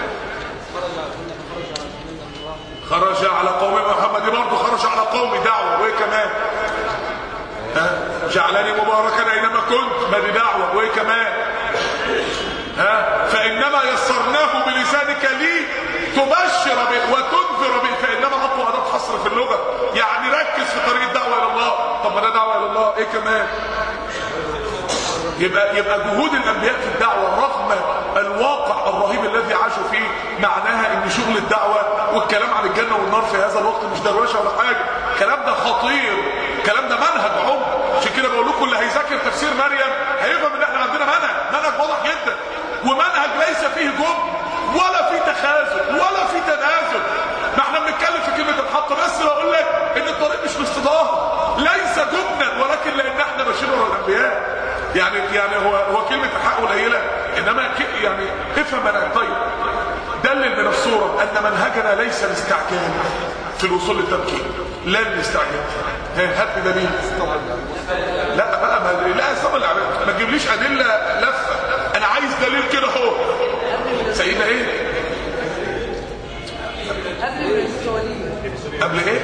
C: خرج على قوم محمد برضه خرج على قوم دعوة وايه كمان ها جعلني مباركا اينما كنت ما دي دعوة وايه كمان ها فانما يسرناه بلسانك لي تبشر به وتنذر به فانما اقوى اداه حصر في اللغه يعني ركز في طريق الدعوه الى الله طب ما ده دعوه الى الله ايه كمان يبقى يبقى جهود الانبياء في الدعوه رغم الواقع الرهيب الذي عاشوا فيه معناها ان شغل الدعوه والكلام عن الجنه والنار في هذا الوقت مش دروشه ولا حاجه الكلام ده خطير الكلام ده منهج عمر عشان كده بقول لكم اللي هيذاكر تفسير مريم هيفهم ان احنا عندنا منهج منهج واضح جدا ومنهج ليس فيه جبن ولا فيه تخاذل ولا فيه تنازل ما احنا بنتكلم في كلمه الحق بس بقول لك ان الطريق مش باستضافه ليس جبنا ولكن لان احنا ماشيين ورا الانبياء يعني يعني هو هو كلمه الحق قليله انما ك- يعني افهم انا طيب دلل من الصوره ان منهجنا ليس الاستعجال في الوصول للتمكين لا الاستعجال ها، هات لي دليل لا بقى ما لا سبب العباد ما تجيبليش ادله لفه انا عايز دليل كده اهو سيدنا ايه قبل ايه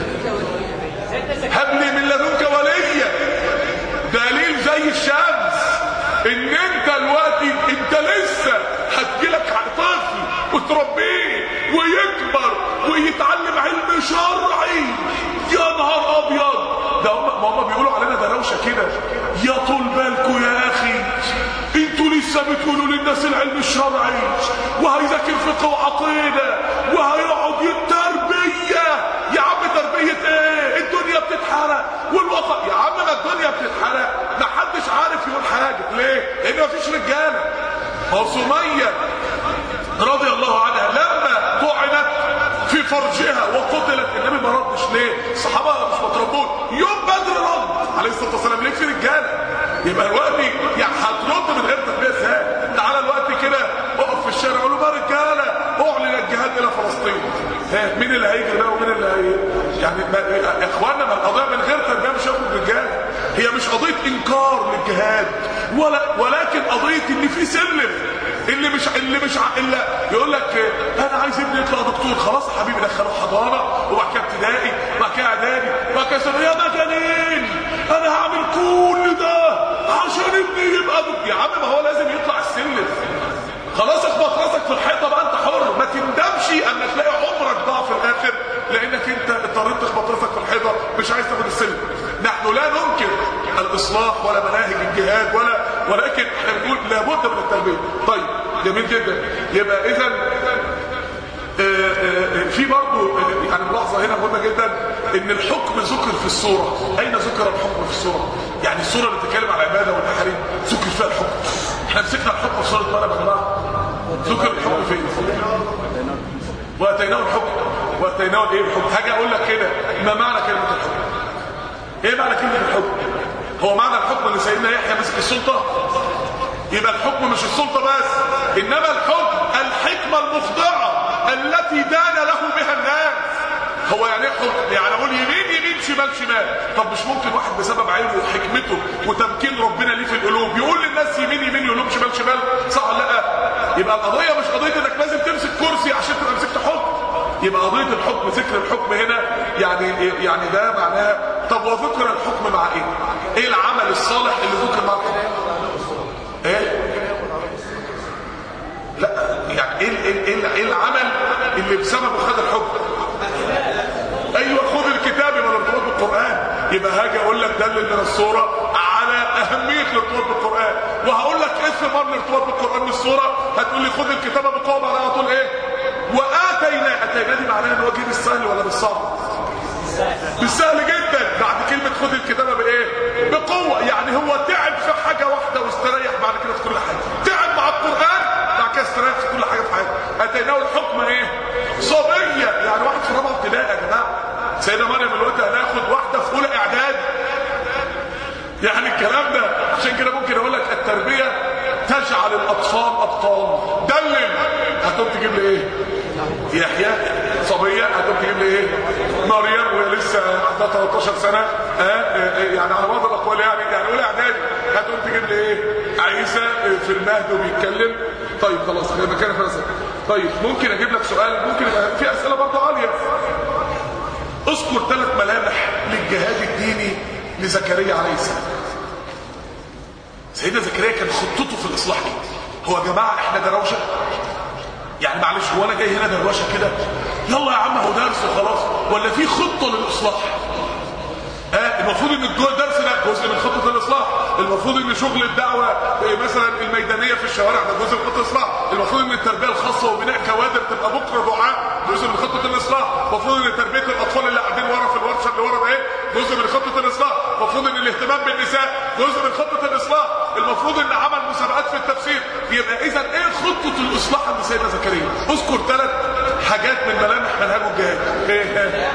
C: هب لي من لدنك وليا دليل زي الشمس ان انت دلوقتي انت لسه هتجيلك طفل وتربيه ويكبر ويتعلم علم شرعي يا نهار ابيض ده هم ما هم بيقولوا علينا ده روشه كده يا طول بالكوا يا اخي انتوا لسه بتقولوا للناس العلم الشرعي وهيذاكر فقه وعقيده وهيقعد التربيه يا عم تربيه ايه الدنيا بتتحرق والوطن يا عم ما الدنيا بتتحرق ما حدش عارف يقول حاجه ليه لان مفيش رجاله هو سميه رضي الله عنها لما طعنت في فرجها وقتلت النبي ما ردش ليه الصحابه مش متربون يوم بدر رد عليه الصلاه والسلام ليه في رجاله يبقى الوقت يعني هترد من غير تربيه ازاي تعالى الوقت كده اقف في الشارع قول له بقى رجاله اعلن الجهاد الى فلسطين ها مين اللي هيجري بقى ومين اللي هي يعني ما يا اخوانا ما القضيه من غير تربيه مش هياخد رجاله هي مش قضيه انكار للجهاد ولا ولكن قضيه ان في سلم اللي مش اللي مش ع- الا يقول لك انا عايز ابني يطلع دكتور خلاص يا حبيبي دخله حضانه وبعد كده ابتدائي وبعد كده اعدادي وبعد كده ثانوي يا مجانين انا هعمل كل ده عشان ابني يبقى دكتور يا عم ما هو لازم يطلع السلم خلاص اخبط راسك في الحيطه بقى انت حر ما تندمش ان تلاقي عمرك ضاع في الاخر لانك انت اضطريت تخبط راسك في الحيطه مش عايز تاخد السلم نحن لا ننكر الاصلاح ولا مناهج الجهاد ولا ولكن احنا بنقول لابد من التربيه طيب جميل جدا يبقى اذا في برضه يعني ملاحظه هنا مهمه جدا ان الحكم ذكر في السوره اين ذكر الحكم في السوره يعني السوره اللي بتتكلم عن العباده والتحريم ذكر فيها الحكم احنا مسكنا الحكم في سوره مريم يا جماعه ذكر الحكم فين واتيناه الحكم واتيناه الايه الحكم حاجه اقول لك كده ما معنى كلمه الحكم ايه معنى كلمه الحكم هو معنى الحكم اللي سيدنا يحيى مسك السلطه يبقى الحكم مش السلطه بس انما الحكم الحكمه المخضعه التي دان له بها الناس هو يعني ايه حكم يعني اقول يمين يمين شمال شمال طب مش ممكن واحد بسبب علمه وحكمته وتمكين ربنا ليه في القلوب يقول للناس يمين يمين يقول لهم شمال شمال صح ولا لا يبقى القضيه مش قضيه انك لازم تمسك كرسي عشان تبقى مسكت حكم يبقى قضيه الحكم ذكر الحكم هنا يعني يعني ده معناها طب وذكر الحكم مع ايه ايه العمل الصالح اللي ذكر مع الحكم ايه لا يعني ايه ايه ايه, إيه العمل اللي بسببه خد الحكم ايوه خذ الكتاب من الارتباط بالقران يبقى هاجي اقول لك دلل من الصوره على اهميه الارتباط بالقران وهقول لك ايه ثمار الارتباط بالقران من الصوره هتقول لي خذ الكتاب بقوه بعدها على طول ايه واتينا اتينا دي معناها ان هو جه بالسهل ولا بالصعب بالسهل جدا بعد كلمه خذ الكتاب بايه بقوه يعني هو تعب في حاجه واحده واستريح بعد كده في كل حاجه تعب مع القران بعد كده استريح في كل حاجه في حياته اتيناه الحكم ايه صبيه يعني واحد في رابعه ابتدائي يا جماعه سيدة مريم الوقت هناخد واحده في اولى اعداد يعني الكلام ده عشان كده ممكن اقول لك التربيه تجعل الاطفال ابطال دلل هتقوم تجيب لي ايه يحيى صبيه هتقوم تجيب لي ايه مريم وهي لسه عندها 13 سنه آه آه يعني على بعض الاقوال يعني يعني اولى اعدادي هتقوم تجيب لي ايه عيسى في المهد وبيتكلم طيب خلاص خلينا مكاننا فلسفه طيب ممكن اجيب لك سؤال ممكن يبقى في اسئله برضه عاليه اذكر ثلاث ملامح للجهاد الديني لزكريا عليه السلام سيدنا زكريا كان خطته في الاصلاح ايه هو يا جماعه احنا دروشه يعني معلش هو انا جاي هنا دروشه كده يلا يا عم هو درس وخلاص ولا في خطه للاصلاح آه المفروض ان الدرس ده جزء من خطه الاصلاح المفروض ان شغل الدعوه إيه، مثلا الميدانيه في الشوارع ده جزء من خطه الاصلاح المفروض ان التربيه الخاصه وبناء كوادر تبقى بكره دعاء جزء من خطه الاصلاح المفروض ان تربيه الاطفال اللي قاعدين ورا في الورشه اللي ورا ده ايه جزء من خطه الاصلاح المفروض ان الاهتمام بالنساء جزء من خطه الاصلاح المفروض ان عمل مسابقات في التفسير يبقى اذا ايه خطه الاصلاح عند سيدنا زكريا اذكر ثلاث حاجات من ملامح منهج الجهاد ايه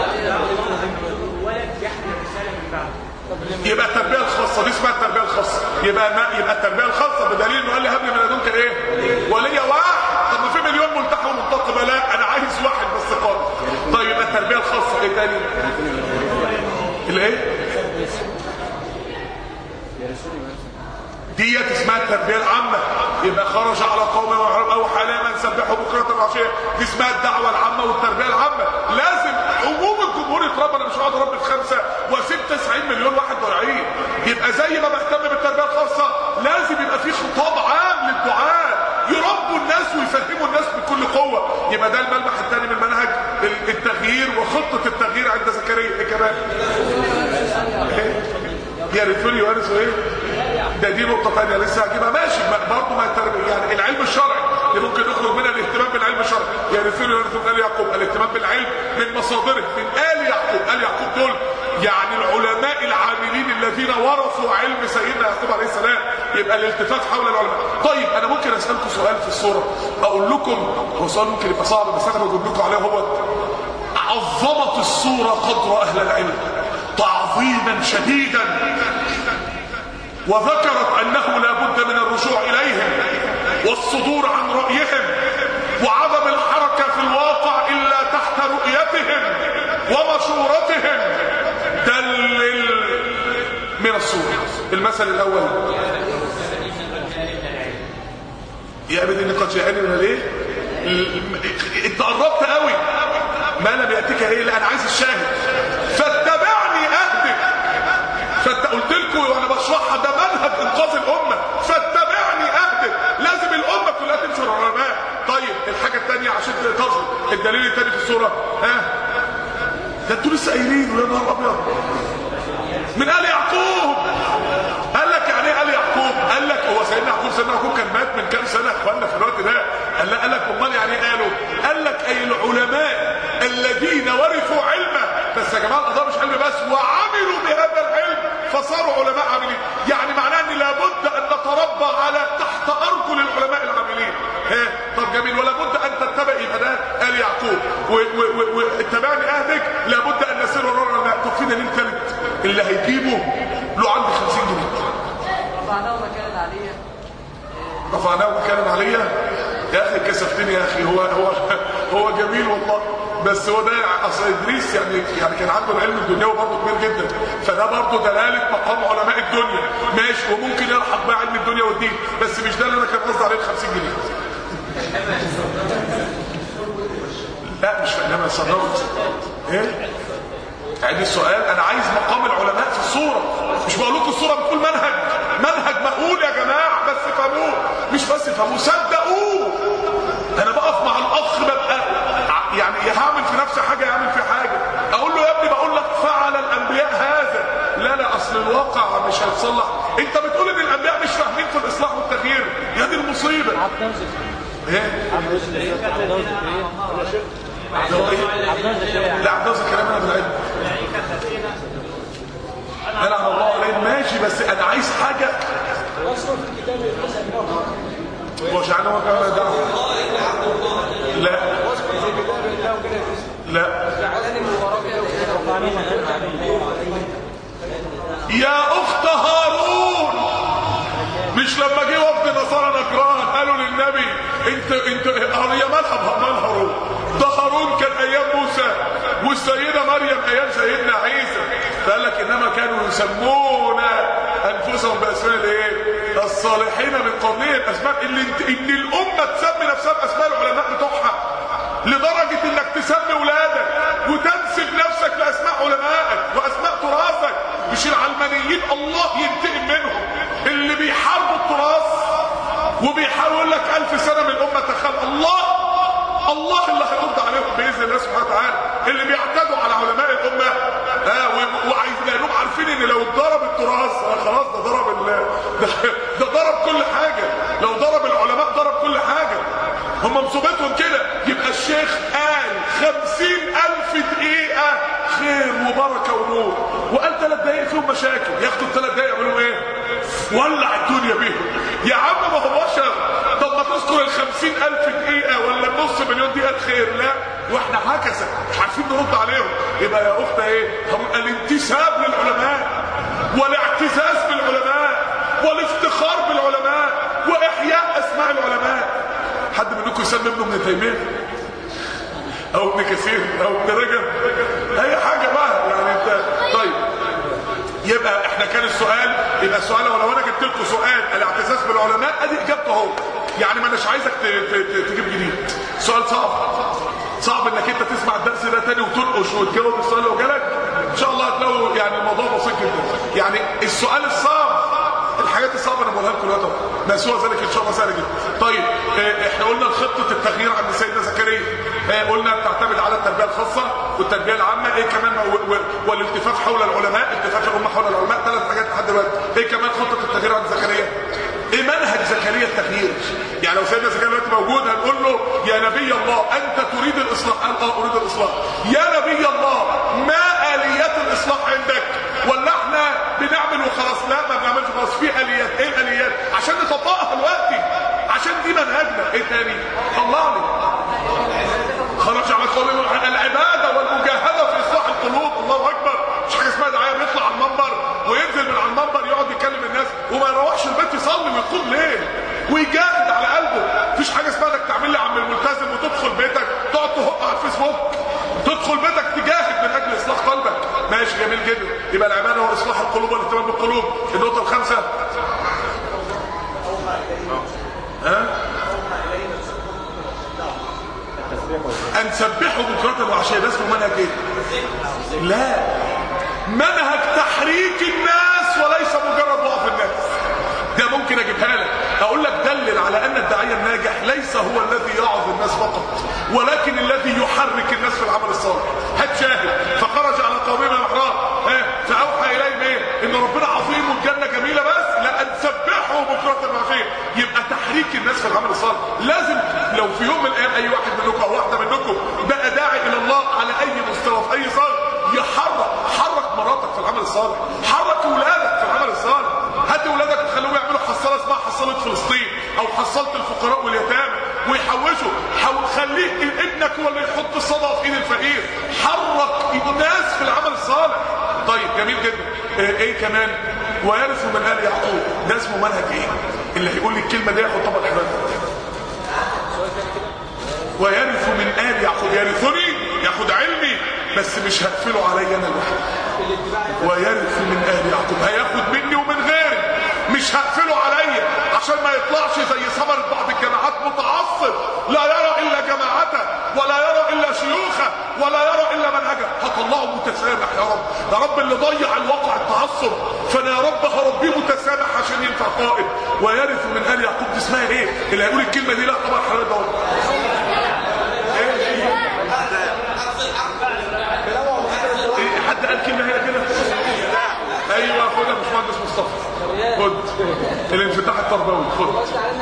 C: يبقى التربيه الخاصه دي اسمها التربيه الخاصه يبقى ما يبقى التربيه الخاصه بدليل انه قال لي هب لي من لدنك ايه وليا واحد طب ما في مليون ملتحى ومنتقبه لا انا عايز واحد بس خالص طيب يبقى التربيه الخاصه ايه تاني الايه ديت اسمها التربيه العامه يبقى خرج على قوم او حلاما سبحوا بكره وعشيه دي اسمها الدعوه العامه والتربيه العامه لازم عموم الجمهور يتربى انا مش هقعد اربي في خمسه واسيب 90 مليون واحد ضايعين يبقى زي ما بهتم بالتربيه الخاصه لازم يبقى في خطاب عام للدعاء يربوا الناس ويفهموا الناس بكل قوه يبقى ده الملمح الثاني من منهج التغيير وخطه التغيير عند زكريا ايه كمان يرثوني يورثوا ايه ده دي نقطه ثانيه لسه هجيبها ماشي برضه ما التربيه يعني العلم الشرعي اللي ممكن نخرج منها الاهتمام بالعلم الشرعي يرثوني يورثوا من ال يعقوب الاهتمام بالعلم من مصادره من ال يعقوب ال يعقوب دول يعني العلماء العاملين الذين ورثوا علم سيدنا يعقوب عليه السلام يبقى الالتفات حول العلماء طيب انا ممكن اسالكم سؤال في الصوره اقول لكم هو سؤال ممكن يبقى صعب بس انا بجيب لكم عليه هو عظمت الصوره قدر اهل العلم تعظيما شديدا وذكرت انه لا بد من الرجوع اليهم والصدور عن رايهم وعدم الحركه في الواقع الا تحت رؤيتهم ومشورتهم دلل من الصوره المثل الاول يا ابد اني قد جاءني من الايه انت قربت قوي ما لم ياتيك ايه لا انا عايز الشاهد فاتبعني اهدك فانت قلت لكم وانا بشرحها ده منهج انقاذ الامه فاتبعني اهدك لازم الامه كلها تمشي ورا العلماء طيب الحاجه الثانيه عشان تظهر الدليل الثاني في الصوره ها ده انتوا لسه قايلين يا نهار ابيض من ال يعقوب قال لك يعني ايه قال يعقوب قال لك هو سيدنا يعقوب سيدنا يعقوب كان مات من كام سنه يا اخوانا في الوقت ده قال لك قال لك امال يعني ايه قالوا قال لك اي العلماء الذين ورثوا علما بس يا جماعه القضاء مش علم بس وعملوا بهذا العلم فصاروا علماء عاملين يعني معناه ان لابد ان نتربى على تحت ارجل العلماء العاملين ها طب جميل ولا بد ان تتبع يبقى ده قال يعقوب واتبعني اهدك لابد ان نسير وراء العلماء طب في دليل ثالث اللي هيجيبه له عندي 50 جنيه
E: رفعناه مكانا عليا
C: رفعناه مكانا عليا يا اخي كسفتني يا اخي هو هو هو جميل والله بس هو ده اصل ادريس يعني يعني كان عنده العلم الدنيوي برضه كبير جدا فده برضه دلاله مقام علماء الدنيا ماشي وممكن يلحق بقى علم الدنيا والدين بس مش ده اللي انا كان قصدي عليه ال 50 جنيه لا مش انما صدقت ايه عيد السؤال انا عايز مقام العلماء في الصوره مش بقول لكم الصوره بتقول منهج منهج مهول يا جماعه بس فهموه مش بس فهموه صدقوه انا بقف مع الاخ ببقى يعني هعمل في نفسي حاجه يعمل في حاجه اقول له يا ابني بقول لك فعل الانبياء هذا لا لا اصل الواقع مش هيتصلح انت بتقول ان الانبياء مش فاهمين في الاصلاح والتغيير يا دي المصيبه ايه لا عبد الله كلام انا بالعلم انا الله عليه ماشي بس انا عايز حاجه وجعلنا وكما دعوه لا لا يا اخت هارون مش لما جه وفد نصارى نكران قالوا للنبي انت انت هي مالها مال هارون ده هارون كان ايام موسى والسيده مريم ايام سيدنا عيسى فقال لك انما كانوا يسمون انفسهم باسماء الايه الصالحين من قبلهم اسماء اللي انت ان الامه تسمي نفسها باسماء العلماء بتوعها لدرجه انك تسمي ولادك وتنسب نفسك لاسماء علمائك واسماء تراثك مش العلمانيين الله ينتقم منهم اللي بيحاربوا التراث وبيحاول لك ألف سنة من الأمة تخيل الله الله اللي هيرد عليهم بإذن الله سبحانه وتعالى اللي بيعتدوا على علماء الأمة آه وعايز لأنهم عارفين إن لو اتضرب التراث آه خلاص ده ضرب مشاكل ياخدوا الثلاث دقايق يعملوا ايه ولع الدنيا بيهم يا عم ما هو بشر طب ما تذكر ال 50000 دقيقة ولا نص مليون دقيقة خير لا واحنا هكذا مش عارفين نرد عليهم يبقى يا اخت ايه هم الانتساب للعلماء والاعتزاز بالعلماء والافتخار بالعلماء واحياء اسماء العلماء حد منكم يسمي ابنه ابن تيميه او ابن كثير او ابن رجب اي حاجه بقى يعني انت طيب يبقى احنا كان السؤال يبقى السؤال لو انا جبت لكم سؤال الاعتزاز بالعلماء ادي اجابته اهو يعني ما اناش عايزك ت- ت- ت- تجيب جديد سؤال صعب صعب انك انت تسمع الدرس ده تاني وتنقش وتجاوب السؤال لو جالك ان شاء الله هتلاقوا يعني الموضوع بسيط جدا يعني السؤال الصعب الحاجات الصعبه انا بقولها لكم دلوقتي اهو نسوها ذلك ان شاء الله سهل جدا طيب اه، احنا قلنا خطه التغيير عند سيدنا زكريا اه، قلنا بتعتمد على التربيه الخاصه والتربيه العامه ايه كمان و- و- والالتفاف حول العلماء التفاف الامه حول العلماء ثلاث حاجات لحد دلوقتي ايه كمان خطه التغيير عند زكريا ايه منهج زكريا التغيير يعني لو سيدنا زكريا دلوقتي موجود هنقول له يا نبي الله انت تريد الاصلاح قال اه اريد الاصلاح يا نبي الله ما اليات الاصلاح عندك ولا احنا بنعمل وخلاص لا ما بنعملش خلاص في اليات ايه الاليات عشان نطبقها دلوقتي عشان دي منهجنا ايه تاني طلعني خرج على قول العباده والمجاهده في اصلاح القلوب الله اكبر مش حاجه اسمها دعايه بيطلع على المنبر وينزل من على المنبر يقعد يكلم الناس وما يروحش البيت يصلي ويقوم ليل ويجاهد على قلبه مفيش حاجه اسمها انك تعمل لي عم الملتزم وتدخل بيتك تقعد تهق على الفيسبوك تدخل بيتك تجاهد من اجل اصلاح قلبك ماشي جميل جدا يبقى العباده هو اصلاح القلوب والاهتمام بالقلوب النقطه الخامسه ان سبحوا بكرة وعشية ده اسمه منهج ايه لا منهج تحريك الناس وليس مجرد وقف الناس ده ممكن اجيبها لك اقول لك دلل على ان الداعيه الناجح ليس هو الذي يعظ الناس فقط ولكن الذي يحرك الناس في العمل الصالح هات شاهد فخرج على قومه محراب ها فاوحى اليهم ايه ان ربنا عظيم والجنه جميله بس لا ان سبحوا بكره وعشيه يبقى تحريك الناس في العمل الصالح لازم لو في يوم من الايام اي واحد منكم او واحده منكم بقى داعي الى الله على اي مستوى في اي صالح يحرك حرك مراتك في العمل الصالح حرك اولادك في العمل الصالح هات اولادك وخليهم يعملوا حصاله اسمها حصاله فلسطين او حصاله الفقراء واليتامى ويحوشوا حو... خليه ابنك هو اللي يحط الصدقه في ايد الفقير حرك الناس في العمل الصالح طيب جميل جدا ايه, إيه كمان ويرث من ال يعقوب ده اسمه منهج ايه اللي هيقول لي الكلمه دي ياخد طبق حباب ويرث من آل يعقوب يرثني ياخد علمي بس مش هقفله عليا انا لوحدي ويرث من آل يعقوب هياخد مني ومن غيري مش هقفله عليا عشان ما يطلعش زي ثمرة بعض الجماعات متعصب لا يرى الا جماعته ولا يرى الا شيوخه ولا يرى الا منهجه هطلعه متسامح يا رب يا رب اللي ضيع الواقع التعصب فانا يا رب هربيه متسامح عشان ينفع قائد ويرث من ال يعقوب دي اسمها ايه اللي هيقول الكلمه دي لا طبعا حلال ده إيه حد قال كلمه هنا كده ايوه خد يا باشمهندس مصطفى خد الانفتاح التربوي خد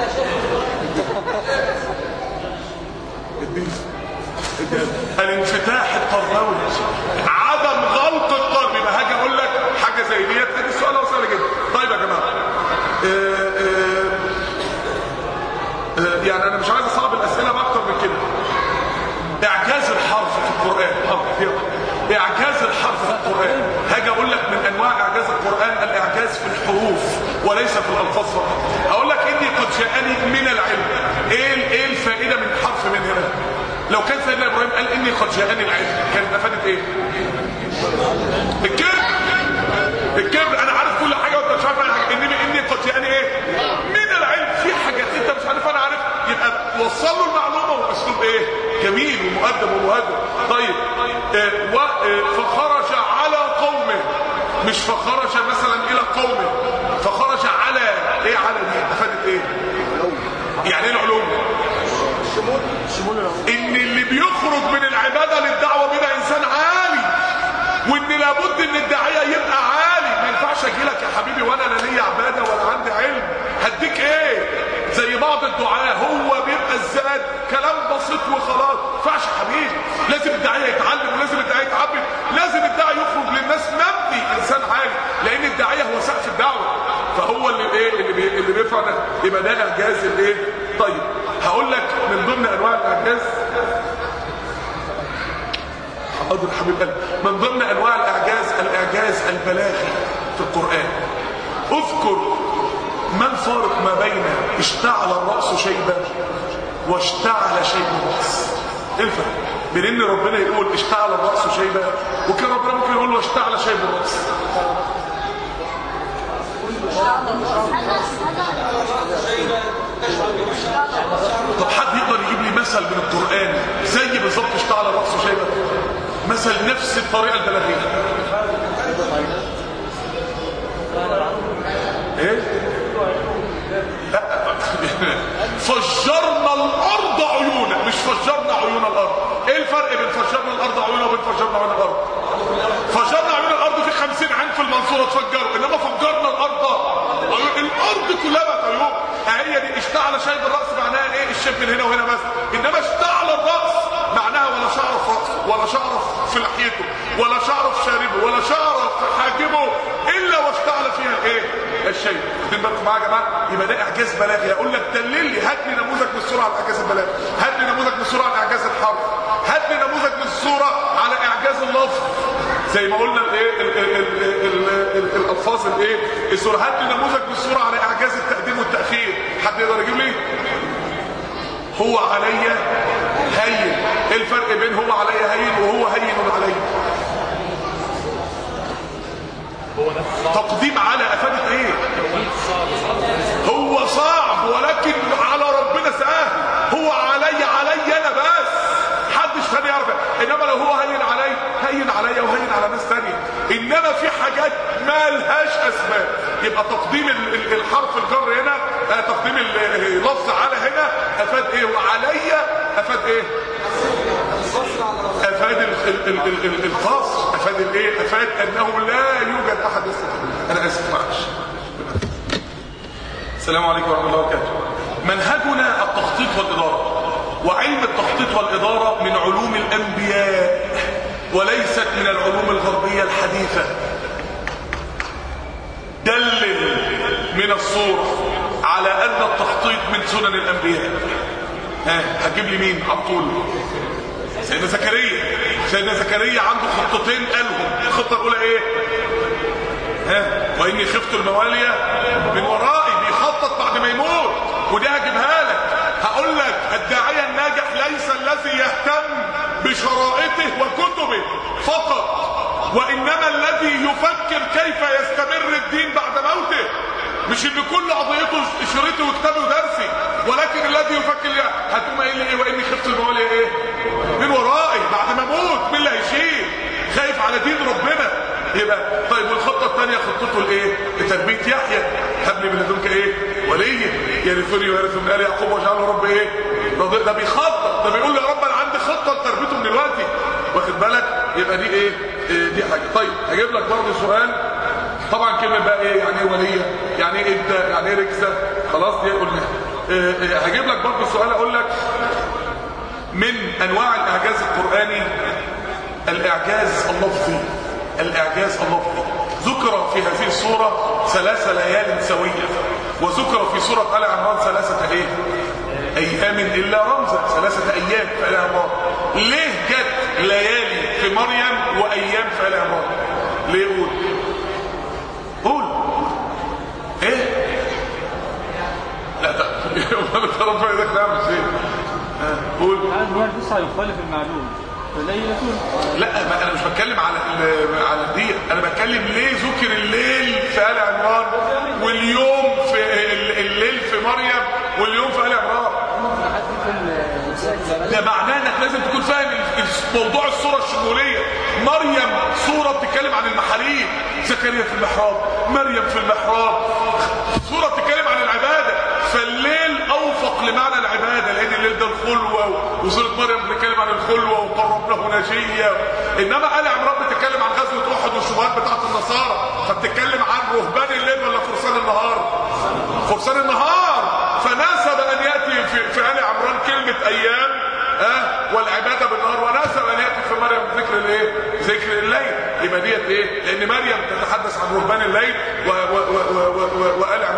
C: اديني. اديني. الانفتاح التربوي عدم غلط القلب يبقى هاجي اقول لك حاجه زي ديت ادي السؤال هو سهل جدا طيب يا جماعه آه، آه، آه، يعني انا مش عايز اصعب الاسئله باكتر من كده اعجاز الحرف في القران حرف يلا. اعجاز الحرف في القران هاجي اقول لك من انواع اعجاز القران الاعجاز في الحروف وليس في الالفاظ فقط اقول لك اني قد جاءني من العلم ايه ال- ايه الفائده من حرف من هنا لو كان سيدنا ابراهيم قال اني قد جاءني العلم كانت افادت ايه الكبر الكبر انا عارف كل حاجه وانت مش عارف اي حاجه اني اني قد جاءني ايه من العلم في حاجات انت مش عارف انا عارف يبقى وصل له المعلومه وباسلوب ايه جميل ومؤدب ومهذب طيب آه و آه فخرج على قومه مش فخرج مثلا الى قومه فخرج على ايه على دي افادت ايه يعني ايه العلوم ان اللي بيخرج من العباده للدعوه بيبقى انسان عالي وان لابد ان الداعيه يبقى عالي ما ينفعش اجي لك يا حبيبي وانا لا ليا عباده ولا عندي علم هديك ايه زي بعض الدعاء هو بيبقى الزاد كلام بسيط وخلاص ما ينفعش يا حبيبي لازم الداعيه يتعلم ولازم الداعيه يتعبد لازم الداعي يخرج للناس مبني انسان عالي لان يبقى ده اعجاز الايه طيب هقول لك من ضمن انواع الاعجاز حاضر حبيب قلبي من ضمن انواع الاعجاز الاعجاز البلاغي في القران اذكر ما الفارق ما بين اشتعل الراس شيبا واشتعل شيب الراس ايه الفرق بين ان ربنا يقول اشتعل الراس شيبا وكان ربنا ممكن يقول واشتعل شيب الراس طب حد يقدر يجيب لي مثل من القرآن زي بالظبط اشتعل الرأس شيبة مثل نفس الطريقة البلاغية ايه لا فجرنا الارض عيونا مش فجرنا عيون الارض ايه الفرق بين فجرنا الارض عيونا وبين فجرنا عيون الارض فجرنا عيون الارض في خمسين عين في المنصورة اتفجروا انما فجرنا الارض عيون الارض كلها بقت عيون هي دي اشتعل شيب الراس معناها ايه الشيب من هنا وهنا بس انما اشتعل الراس معناها ولا شعر في راسه ولا شعر في لحيته ولا شعر في شاربه ولا شعر في حاجبه الا واشتعل فيها الايه الشيء واخدين بالكم معايا يا جماعه يبقى ده اعجاز بلاغي اقول لك دلل لي هات لي نموذج من الصوره على الاعجاز البلاغي هات لي نموذج من الصوره على اعجاز الحرف هات لي نموذج من الصوره على اعجاز اللفظ زي ما قلنا الايه ال- ال- ال- ال- ال- الالفاظ الايه الصوره هات لي نموذج من الصوره على اعجاز التقديم والتاخير حد يقدر يجيب لي هو عليا هين ايه الفرق بين هو عليا هين وهو هين عليا تقديم على افادت ايه هو صعب ولكن على ربنا سهل هو علي علي انا بس حدش تاني يعرف انما لو هو هين علي هين عليا وهين على ناس تانية انما في حاجات ما لهاش اسباب يبقى تقديم ال- ال- الحرف الجر هنا آه، تقديم ال- اللفظ على هنا افاد ايه وعليا افاد ايه افاد ال- ال- ال- ال- ال- الخاص افاد الايه افاد انه لا يوجد احد يستطيع انا اسف معلش السلام عليكم ورحمه الله وبركاته منهجنا التخطيط والاداره وعلم التخطيط والاداره من علوم الانبياء وليست من العلوم الغربيه الحديثه دلل من الصورة على أن التخطيط من سنن الأنبياء ها هتجيب لي مين على طول سيدنا زكريا سيدنا زكريا عنده خطتين قالهم الخطة الأولى إيه ها وإني خفت الموالية من ورائي بيخطط بعد ما يموت ودي هجيبها لك هقول لك الداعية الناجح ليس الذي يهتم بشرائطه وكتبه فقط وإنما الذي يفكر كيف يستمر الدين بعد موته مش ان كل قضيته شريطي وكتابي ودرسي ولكن الذي يفكر لي هتقوم قايل لي ايه واني خفت الموالي ايه من ورائي بعد ما اموت مين اللي هيشيل خايف على دين ربنا يبقى طيب والخطه الثانيه خطته الايه لتربيه يحيى هب لي من لدنك ايه وليا يرثني ويرث من ال يعقوب واجعله رب ايه رضي- ده بيخطط ده بيقول يا رب انا عندي خطه لتربيته من دلوقتي واخد بالك يبقى دي ايه, إيه دي حاجه طيب هجيب لك برضه سؤال طبعا كلمه بقى ايه يعني ايه وليه يعني ايه ابدا يعني ايه ركزه خلاص دي قلناها إيه إيه هجيب لك برضه سؤال اقول لك من انواع الاعجاز القراني الاعجاز اللفظي الاعجاز اللفظي ذكر في هذه السوره ثلاث ليال سويه وذكر في سوره ال عمران ثلاثه ايه ايام الا رمزا ثلاثه ايام في ال عمران ليه جت ليالي في مريم وايام في ال عمران ليه قول قول ايه لا ده انت ربنا ايدك نعمل شيء ها، قول
F: هذا التسعة يخالف المعلوم فليلة
C: لا ما انا مش بتكلم على ال- على دي انا بتكلم ليه ذكر الليل في ال عمران واليوم في ال- الليل في مريم واليوم في ال عمران ده معناه انك لازم تكون فاهم ال- ال- موضوع الصوره الشموليه مريم صوره بتتكلم عن المحاريب زكريا في المحراب مريم في المحراب صوره بتتكلم عن العباده فالليل اوفق لمعنى العباده لان الليل ده الخلوه وسوره مريم بتتكلم عن الخلوه وقربناه نجيه انما ال عمران بتتكلم عن غزوه احد والشبهات بتاعت النصارى فبتتكلم عن رهبان الليل ولا فرسان النهار فرسان النهار فناسب ان ياتي في, في ال عمران كلمه ايام اه والعباده بالنهار وناسب ان ياتي في مريم ذكر الايه ذكر الليل يبقى ديت ايه لان مريم تتحدث عن رهبان الليل و- و- و- و- و- وال عمران تتحدث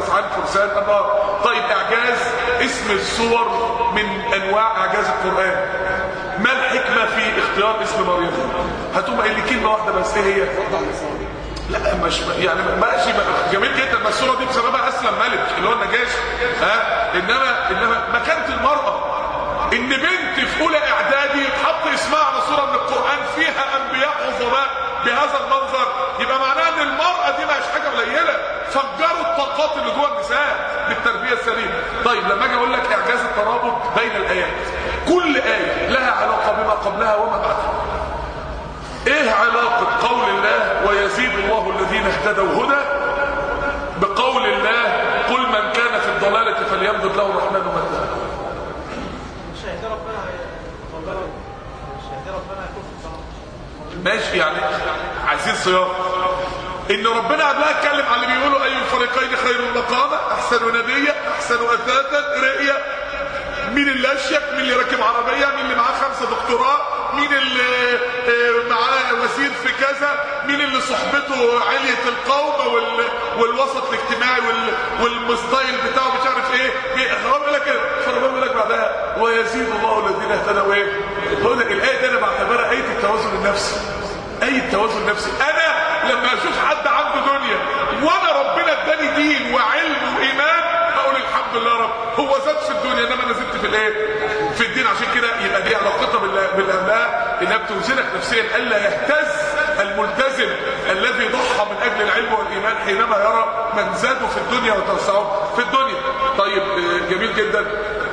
C: تسعان فرسان الله طيب اعجاز اسم السور من انواع اعجاز القران ما الحكمه في اختيار اسم مريم هتقوم قايل لي كلمه واحده بس ايه هي لا مش يعني ماشي جميل جدا بس الصوره دي بسببها اسلم ملك اللي هو النجاشي ها انما انما مكانه المراه ان بنت في اولى اعدادي يتحط اسمها على صوره من القران فيها انبياء عظماء بهذا المنظر يبقى معناها ان المراه دي مش حاجه قليله فجروا الطاقات اللي جوه النساء بالتربيه السليمه طيب لما اجي اقول لك اعجاز الترابط بين الايات كل ايه لها علاقه بما قبلها وما بعدها ايه علاقة قول الله ويزيد الله الذين اهتدوا هدى بقول الله قل من كان في الضلالة فليمدد له الرحمن مدا
F: شهد ربنا هيفضلوا شهد ربنا هيكون في الصلاة
C: ماشي يعني عايزين صيام ان ربنا قبلها اتكلم عن اللي بيقولوا اي الفريقين خير مقاما احسن نبيا احسن اثاثا رئيا مين اللي اشيك مين اللي راكب عربيه مين اللي معاه خمسه دكتوراه مين اللي آه، معاه وزير في كذا مين اللي صحبته علية القوم وال... والوسط الاجتماعي وال... والمستايل بتاعه مش عارف ايه ايه هو بيقول لك كده فربنا بيقول لك بعدها ويزيد الله الذين اهتدوا ايه هو ده الايه دي انا بعتبرها ايه التوازن النفسي اي التوازن النفسي انا لما اشوف حد عنده دنيا وانا ربنا اداني دين وعلم وايمان اقول الحمد لله يا رب هو زاد في الدنيا انما انا زدت في الايه في الدين عشان كده يبقى دي علاقتها بال- بالابناء انها بتوزنك نفسيا الا يهتز الملتزم الذي ضحى من اجل العلم والايمان حينما يرى من زادوا في الدنيا وتوسعوا في الدنيا طيب آه، جميل جدا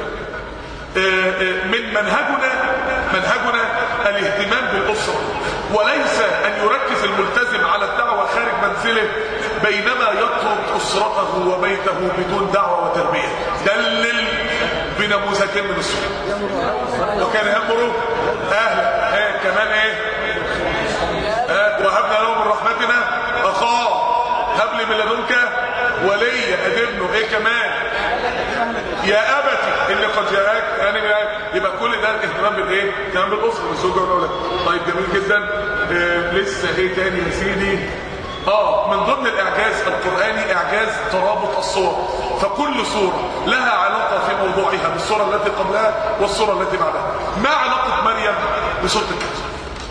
C: من منهجنا منهجنا الاهتمام بالأسرة وليس أن يركز الملتزم على الدعوة خارج منزله بينما يترك أسرته وبيته بدون دعوة وتربية دلل بنموذجين من السنة وكان يأمر أهل إيه كمان إيه آه، وهبنا له من رحمتنا أخاه هب لي من لدنك ولي أدبنه إيه كمان يا ابتي اللي قد جاءك يعني يبقى كل ده اهتمام بالايه اهتمام بالاسره بالزوجه والاولاد طيب جميل جدا آه لسه ايه تاني يا سيدي اه من ضمن الاعجاز القراني اعجاز ترابط الصور فكل صوره لها علاقه في موضوعها بالصوره التي قبلها والصوره التي بعدها ما علاقه مريم بسوره الكهف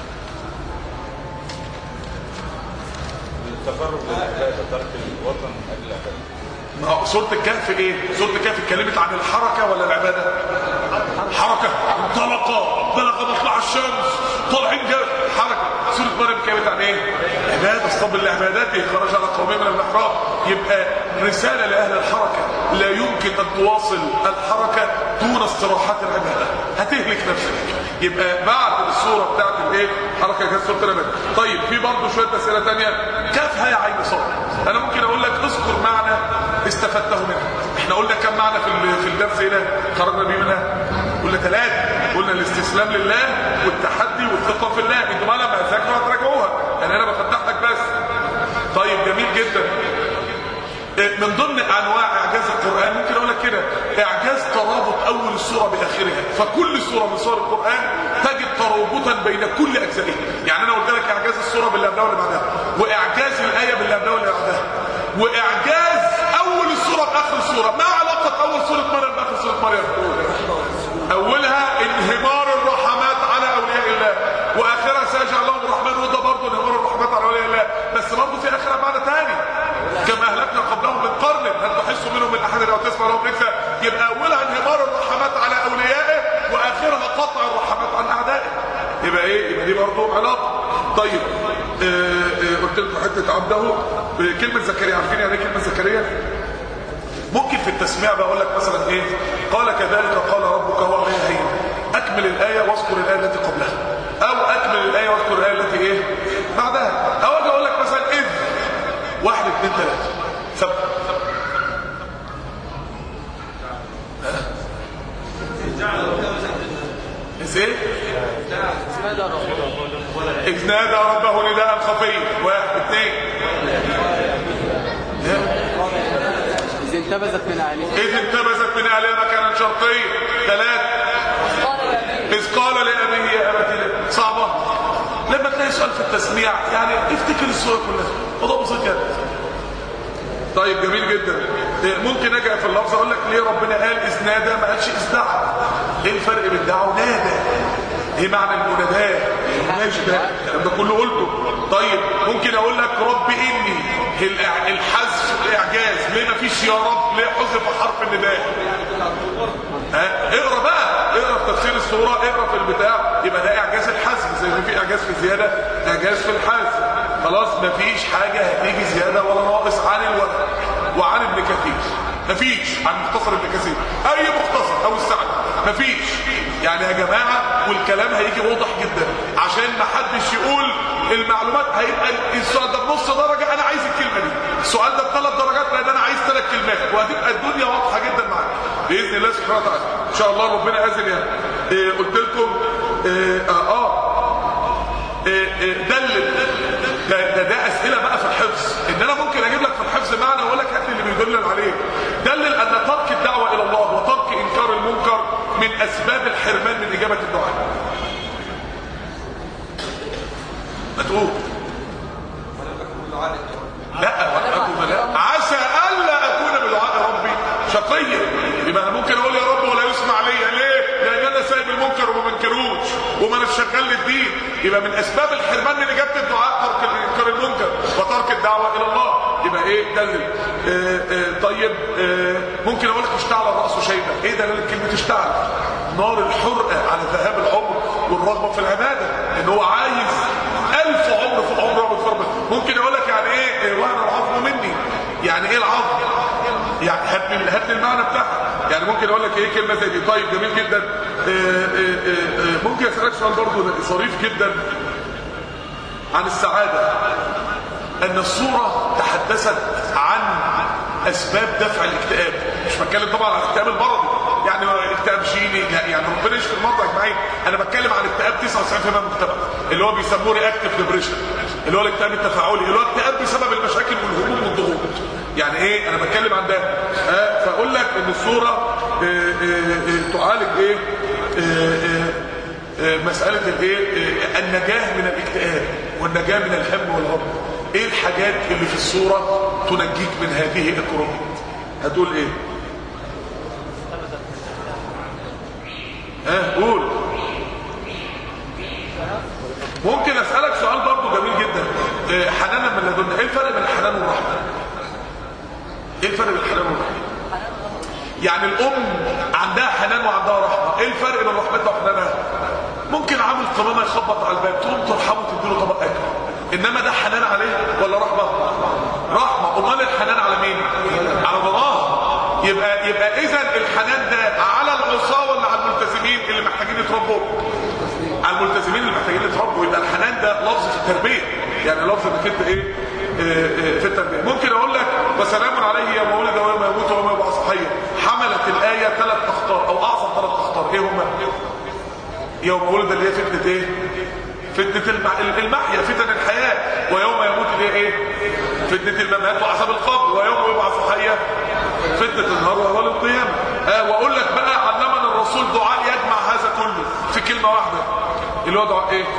G: التقرب لله ترك الوطن من اجل العباده
C: ما هو سورة الكهف ايه؟ سورة الكهف اتكلمت عن الحركة ولا العبادة؟ حركة انطلقة بلغ مطلع الشمس طالعين جا حركة سورة مريم اتكلمت عن ايه؟ عبادة الصبر لعبادته خرج على قومه من المحراب يبقى رسالة لأهل الحركة لا يمكن أن تواصل الحركة دون استراحات العبادة هتهلك نفسك يبقى بعد الصورة بتاعت الايه؟ حركة كانت سورة العبادة طيب في برضه شوية أسئلة تانية كيف هي عين صبر؟ أنا ممكن أقول لك اذكر معنى استفدته منها احنا قلنا كم معنى في ال- في الدرس هنا خرجنا بيه منها قلنا ثلاثة قلنا الاستسلام لله والتحدي والثقة في الله انتوا بقى لما هتذاكروا هتراجعوها يعني انا بفتح لك بس طيب جميل جدا إيه، من ضمن انواع اعجاز القران ممكن اقول لك كده اعجاز ترابط اول السوره باخرها فكل سوره من سور القران تجد ترابطا بين كل اجزائها يعني انا قلت لك اعجاز السوره باللي قبلها واللي بعدها واعجاز الايه باللي قبلها واللي بعدها واعجاز اول السوره باخر السوره ما علاقه اول سوره مريم باخر سوره مريم اولها انهمار الرحمات على اولياء الله واخرها سيجعل لهم الرحمن وده برضه انهمار الرحمات على اولياء الله بس برضه في اخرها معنى تاني كما اهلكنا قبلهم من قرن هل تحس منهم من احد او تسمع لهم ركزه يبقى اولها انهمار الرحمات على اوليائه واخرها قطع الرحمات عن اعدائه يبقى ايه يبقى دي برضه علاقه طيب آه آه قلت لكم حته عبده آه، كلمه زكريا عارفين يعني ايه كلمه زكريا ممكن في التسميع بقول لك مثلا ايه قال كذلك قال ربك هو عليها هين اكمل الايه واذكر الايه التي قبلها او اكمل الايه واذكر الايه التي ايه بعدها او اجي اقول لك مثلا اذ واحد اثنين ثلاثه ثبت اذ ايه اذ نادى ربه نداء خفيا واحد اثنين
E: إذ انتبذت من أهلها
C: إذ انتبذت من أهلها مكانا شرقيا ثلاث إذ قال لأبيه يا أبت لم- صعبة لما تلاقي سؤال في التسميع يعني افتكر السورة كلها وضع بسيط كده طيب جميل جدا إيه، ممكن اجي في اللفظ اقول لك ليه ربنا قال اذ نادى ما قالش اذ دعا ايه الفرق بين دعا ونادى ايه معنى المناداه ماشي ده الكلام ده كله قلته طيب ممكن اقول لك رب اني الإع- الحذف الاعجاز ليه ما فيش يا رب ليه حذف حرف النداء ها اقرا بقى اقرا في تفسير السوره اقرا في البتاع يبقى ده اعجاز الحذف زي ما في اعجاز في زياده اعجاز في الحذف خلاص مفيش حاجه هتيجي زياده ولا ناقص عن الورق وعن ابن كثير مفيش عن مختصر ابن كثير اي مختصر او السعد مفيش يعني يا جماعه والكلام هيجي واضح جدا عشان ما حدش يقول المعلومات هيبقى السؤال ده بنص درجه انا عايز الكلمه دي السؤال ده بثلاث درجات لان انا عايز ثلاث كلمات وهتبقى الدنيا واضحه جدا معاك باذن الله سبحانه وتعالى ان شاء الله ربنا اذن يعني إيه قلت لكم إيه اه, آه إيه إيه دلل ده, ده, ده اسئله بقى في الحفظ ان انا ممكن اجيب لك في الحفظ معنى واقول لك هات لي اللي بيدلل عليه دلل ان ترك الدعوه الى الله وترك انكار المنكر من اسباب الحرمان من اجابه الدعاء ما تقول لا وأكون لا عسى الا اكون بدعاء ربي شقيا يبقى انا ممكن اقول يا رب ولا يسمع لي ليه لان انا سايب المنكر وما بنكروش وما انا شغال للدين يبقى من اسباب الحرمان من اجابه الدعاء ترك انكار المنكر وترك الدعوه الى الله يبقى ايه دلل آه آه طيب آه ممكن اقول لك اشتعل الراس شيبه ايه دلاله كلمه اشتعل نار الحرقه على ذهاب العمر والرغبه في العباده ان هو عايز ألف عمر في عمر رغبه في ربنا ممكن اقول لك يعني ايه إيه وهن العظم مني يعني ايه العظم يعني هات لي هات لي المعنى بتاعها يعني ممكن اقول لك ايه كلمه زي دي طيب جميل جدا آه، آه، آه، آه، ممكن اسالك سؤال برضه ظريف جدا عن السعاده ان الصوره تحدثت عن اسباب دفع الاكتئاب مش بتكلم طبعا عن الاكتئاب المرضي يعني اكتئاب جيني لا، يعني ربنا يشفي المرضى اجمعين انا بتكلم عن اكتئاب 99% من المجتمع اللي هو بيسموه رياكتيف ديبريشن اللي هو الاكتئاب التفاعلي اللي هو اكتئاب بسبب المشاكل والهموم والضغوط يعني ايه انا بتكلم عن ده آه فاقول لك ان الصوره آه آه آه تعالج ايه آه آه آه مساله الايه آه النجاه من الاكتئاب والنجاه من الهم والغم ايه الحاجات اللي في الصوره تنجيك من هذه الكروبات هتقول ايه ها قول ممكن اسالك سؤال برضه جميل جدا آه، حنانا من لدنا ايه الفرق بين الحنان والرحمه ايه الفرق بين الحنان والرحمه يعني الام عندها حنان وعندها رحمه ايه الفرق بين رحمتها وحنانها ممكن عامل قمامه يخبط على الباب تقوم ترحمه تديله طبق اكل انما ده حنان عليه ولا رحمه رحمه امال الحنان على مين على ضناه يبقى يبقى اذا الحنان ده على العصاه ولا على الملتزمين اللي محتاجين يتربوا على الملتزمين اللي محتاجين يتربوا يبقى الحنان ده لفظ في التربيه يعني لفظ انك انت ايه آه، آه، في التربيه ممكن اقول لك وسلام عليه يوم ولد ويوم يموت ويوم يبعث حيا حملت الايه ثلاث اخطار او اعظم ثلاث اخطار ايه هم يوم ولد اللي هي فتنه ايه فتنه الم- المحيا فتن الحياه ويوم يموت اللي هي ايه فتنه الممات وعذاب القبر ويوم يبعث حيا فتنه النار وهو القيامه آه واقول لك بقى علمنا الرسول دعاء يجمع هذا كله في كلمه واحده اللي هو دعاء ايه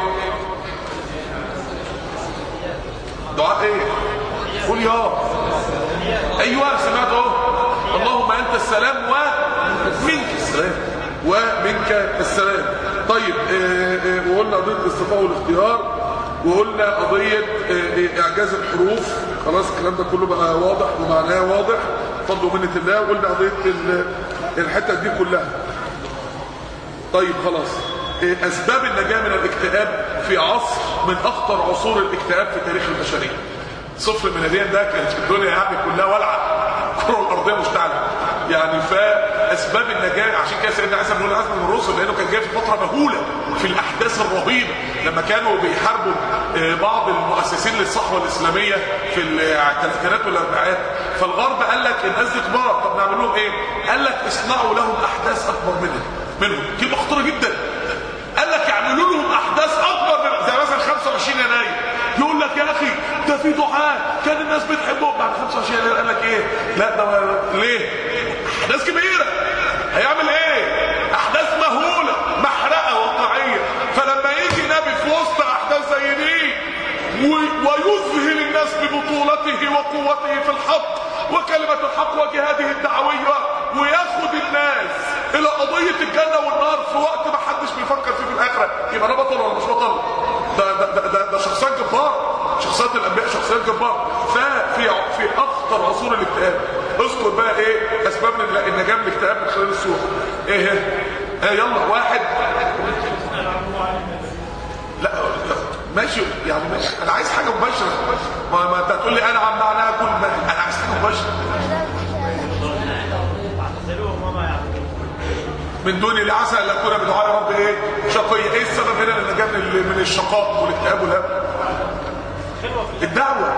C: دعاء ايه قول يا ايوه سمعت اهو اللهم انت السلام ومنك السلام ومنك السلام طيب آه، آه، وقلنا قضيه الاصطفاء والاختيار وقلنا قضيه آه، آه، اعجاز الحروف خلاص الكلام ده كله بقى واضح ومعناه واضح فضل ومنه الله وقلنا قضيه ال- الحته دي كلها طيب خلاص إيه اسباب النجاه من الاكتئاب في عصر من اخطر عصور الاكتئاب في تاريخ البشريه صفر الميلاديا ده كانت الدنيا يعني كلها ولعه الكره الارضيه مشتعله يعني فاسباب النجاه عشان كده سيدنا عيسى بن العزم من الرسل لانه كان جاي في فتره مهوله في الاحداث الرهيبه لما كانوا بيحاربوا آه، بعض المؤسسين للصحوه الاسلاميه في الثلاثينات والاربعينات فالغرب قال لك الناس دي كبار طب نعمل لهم ايه؟ قال لك اصنعوا لهم احداث اكبر منهم منهم كلمه خطيره جدا قال لك اعملوا لهم احداث اكبر من زي مثلا 25 يناير يقول لك يا اخي ده في دعاء كان الناس بتحبهم بعد 25 يناير قال لك ايه لا ده ليه احداث كبيره هيعمل ايه احداث مهوله محرقه واقعيه فلما يجي نبي في وسط احداث زي دي و- ويذهل الناس ببطولته وقوته في الحق وكلمة الحق وجهاده الدعوية وياخد الناس الى قضية الجنة والنار في وقت ما حدش بيفكر فيه في الاخرة يبقى ده بطل ولا مش بطل ده ده ده, ده, ده شخصيات جبار شخصيات الانبياء شخصيات جبار ففي في اخطر عصور الاكتئاب اذكر بقى ايه اسباب النجاة من الاكتئاب من خلال السورة ايه هي؟ ايه يلا واحد لا ماشي يعني ماشي. انا عايز حاجه مباشره ما, ما انت هتقول لي انعم معناها كل ما انا عايز حاجه مباشره من دون اللي عسى ان اكون بدعاء رب ايه شقيه ايه السبب هنا للنجاه من من الشقاء والاكتئاب والهم الدعوه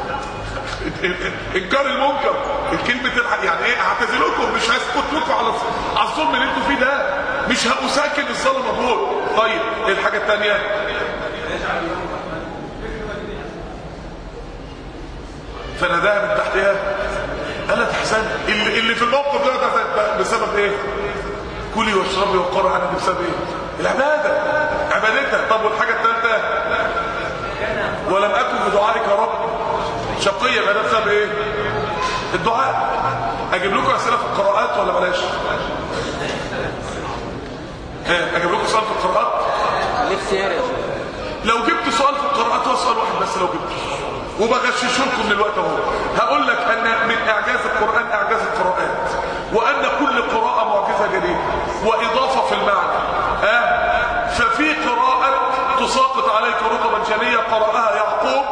C: انكار المنكر الكلمه الحق يعني ايه اعتزلكم مش هسكت لكم على على الظلم اللي انتوا فيه ده مش هأساكن الظلمه دول طيب ايه الحاجه الثانيه فناداها من تحتها الا تحزن اللي, اللي في الموقف ده, ده بسبب ايه كلي واشربي وقرأ عنك بسبب ايه العباده عبادتها طب والحاجه الثالثه ولم اكن بدعائك يا رب شقيه يبقى ده بسبب ايه الدعاء اجيب لكم اسئله في القراءات ولا بلاش ها اجيب لكم سؤال في القراءات
E: الاختياري
C: لو جبت سؤال في القراءات هو سؤال واحد بس لو جبت وبغشش لكم دلوقتي اهو هقول لك ان من اعجاز القران اعجاز القراءات وان كل قراءه معجزه جديده واضافه في المعنى ها ففي قراءه تساقط عليك رطبا جنيه قراها يعقوب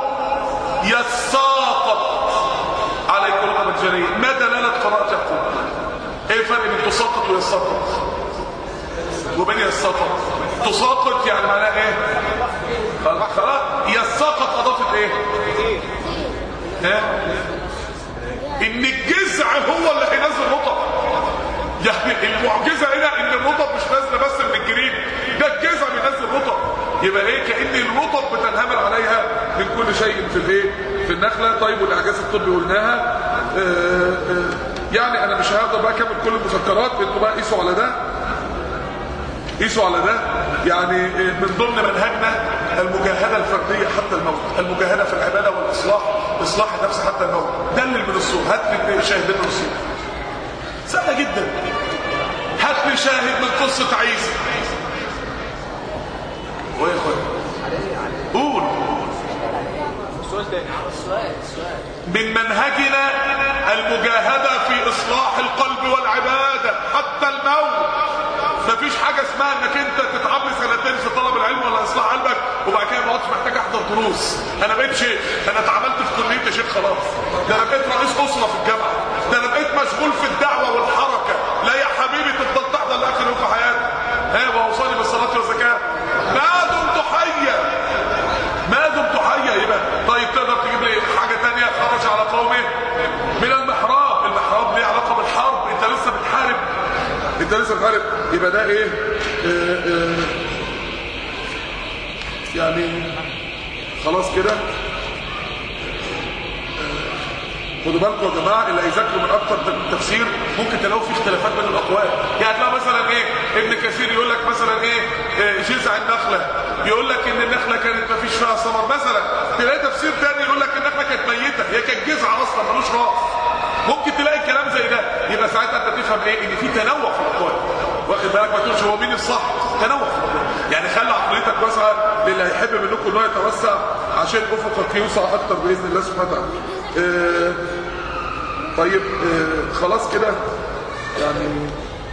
C: يساقط عليك رطبا جنيه ما دلاله قراءه يعقوب ايه الفرق بين تساقط ويساقط وبين يساقط تساقط يعني معناها ايه خلاص يساقط اضافه ايه ها ان الجذع هو اللي هينزل رطب يعني المعجزه هنا ان الرطب مش نازله بس من الجريد ده الجذع بينزل رطب يبقى ايه كان الرطب بتنهمر عليها من كل شيء في الايه في النخله طيب والاعجاز الطبي قلناها آآ آآ يعني انا مش هقدر بقى اكمل كل المذكرات انتوا بقى قيسوا على ده قيسوا على ده يعني من ضمن منهجنا المجاهدة الفردية حتى الموت المجاهدة في العبادة والإصلاح إصلاح النفس حتى الموت دلل من الصور هات لي شاهدين من الصور سهلة جدا هات لي شاهد من قصة عيسى ويا اخوان قول من منهجنا المجاهدة في إصلاح القلب والعبادة حتى الموت مفيش حاجة اسمها انك انت تتعب لي سنتين في طلب العلم ولا اصلاح قلبك وبعد كده ما عدتش محتاج احضر دروس انا بقيت شيخ انا اتعاملت في كليه شيخ خلاص ده انا بقيت رئيس اسره في الجامعه ده انا بقيت مشغول في الدعوه والحركه لا يا حبيبي تفضل تحضر لاخر يوم في حياتك ها واوصاني بالصلاه والزكاه ما دمت حيا ما دمت حيا يبقى طيب تقدر تجيب لي حاجه ثانيه خرج على قومه من المحراب المحراب ليه علاقه بالحرب انت لسه بتحارب انت لسه بتحارب يبقى ده ايه آه آه يعني خلاص كده خدوا بالكم يا جماعه اللي هيذاكروا من اكتر من تفسير ممكن تلاقوا في اختلافات بين الاقوال يعني تلاقي مثلا ايه ابن كثير يقول لك مثلا ايه آه جذع النخله يقول لك ان النخله كانت ما فيش فيها ثمر مثلا تلاقي تفسير تاني يقول لك النخله كانت ميته هي كانت جذع اصلا ملوش راس ممكن تلاقي كلام زي ده يبقى ساعتها انت تفهم ايه ان في تنوع في الاقوال واخد بالك ما تقولش هو مين الصح تنوع في الاقوال يعني خلي عقليتك واسعه للي هيحب منكم ان هو يتوسع عشان افقك يوسع اكتر باذن الله سبحانه وتعالى آه طيب آه خلاص كده يعني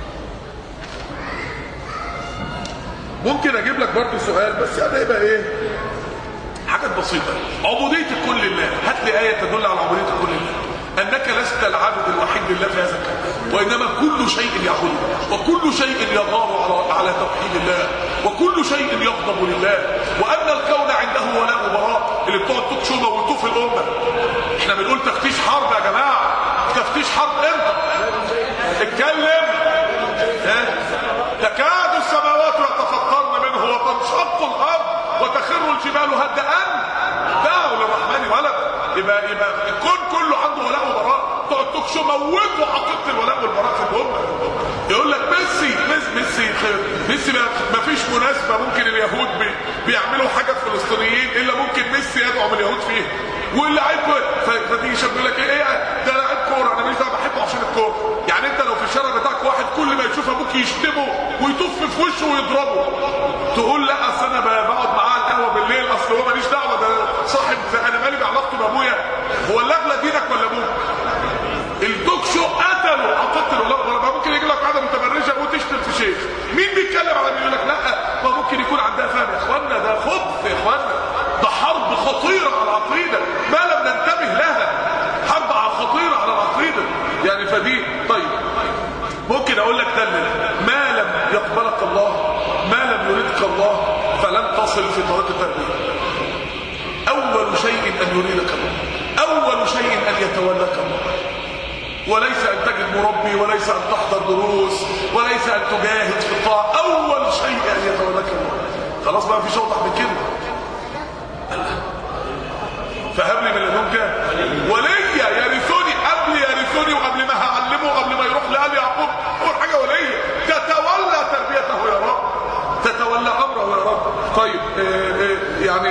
C: ممكن اجيب لك برضه سؤال بس يعني يبقى ايه حاجات بسيطه عبوديه الكل لله هات لي ايه تدل على عبوديه الكل لله انك لست العابد الوحيد لله في هذا الكون وانما كل شيء يعبده وكل شيء يغار على على توحيد الله وكل شيء يغضب لله وان الكون عنده ولاء وبراء اللي بتقعد تكشوا موتوه في الامه احنا بنقول تفتيش حرب يا جماعه تفتيش حرب امتى اتكلم ها تكاد السماوات يتفطرن منه وتنشق الارض وتخر الجبال هدا ان دعوا للرحمن ولد يبقى يبقى الكون كله عنده ولاء وبراء تقعد تكشوا موتوا حقيقه الولاء والبراء في الامه يقول لك ميسي ميسي ميسي ميسي ما فيش مناسبه ممكن اليهود بي بيعملوا حاجه في الفلسطينيين الا ممكن ميسي يدعم اليهود فيها واللعيب فتيجي شاب يقول لك ايه ده لعيب كوره دينك ولا ابوك التوك شو قتلوا عقيده العلماء ما ممكن يجي لك واحده متبرجه وتشتم في شيخ مين بيتكلم على مين يقول لك لا ما ممكن يكون عندها فهم يا اخوانا ده خبث يا اخوانا ده حرب خطيره على العقيده ما لم ننتبه لها حرب خطيره على العقيده يعني فدي طيب ممكن اقول لك دلل ما لم يقبلك الله ما لم يريدك الله فلن تصل في طريق التربيه اول شيء ان يريدك الله اول شيء ان يتولاك الله وليس ان تجد مربي وليس ان تحضر دروس وليس ان تجاهد في الطاعه اول شيء ان يتولاك الله خلاص بقى مفيش اوضح من كده فهب لي من لدنك وليا يرثني قبل يرثني وقبل ما هعلمه وقبل ما يروح لآل يعقوب اول حاجه وليا تتولى تربيته يا رب تتولى امره يا رب طيب آه آه يعني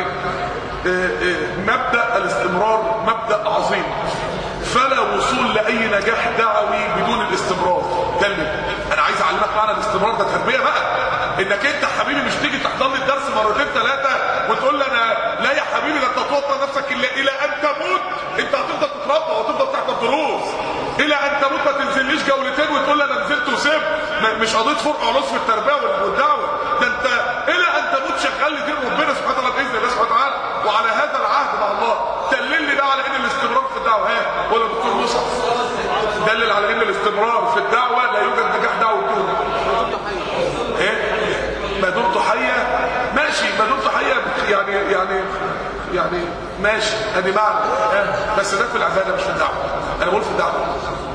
C: آه مبدا الاستمرار مبدا عظيم فلا وصول لاي نجاح دعوي بدون الاستمرار دلل انا عايز اعلمك معنى الاستمرار ده تربيه بقى انك انت حبيبي مش تيجي تحضر لي الدرس مرتين ثلاثه وتقول لي انا لا يا حبيبي ده انت توطى نفسك الا الى ان تموت انت هتفضل تتربى وهتفضل تحضر دروس الى ان تموت ما تنزليش جولتين وتقول لي انا نزلت وسبت مش قضيه فرق عنصر في التربيه والدعوه ده انت الى ان تموت شغال لي دين ربنا سبحانه وتعالى باذن الله سبحانه وتعالى وعلى هذا العهد مع الله دلل لي بقى على ان الاستمرار في الدعوه ها ولا دكتور مصعب دلل على ان الاستمرار في الدعوه لا يوجد نجاح دعوي بدونه ايه ما دمت حيا ماشي ما دمت حيا يعني يعني يعني ماشي ادي معنى اه بس ده في العباده مش في الدعوه انا بقول في الدعوه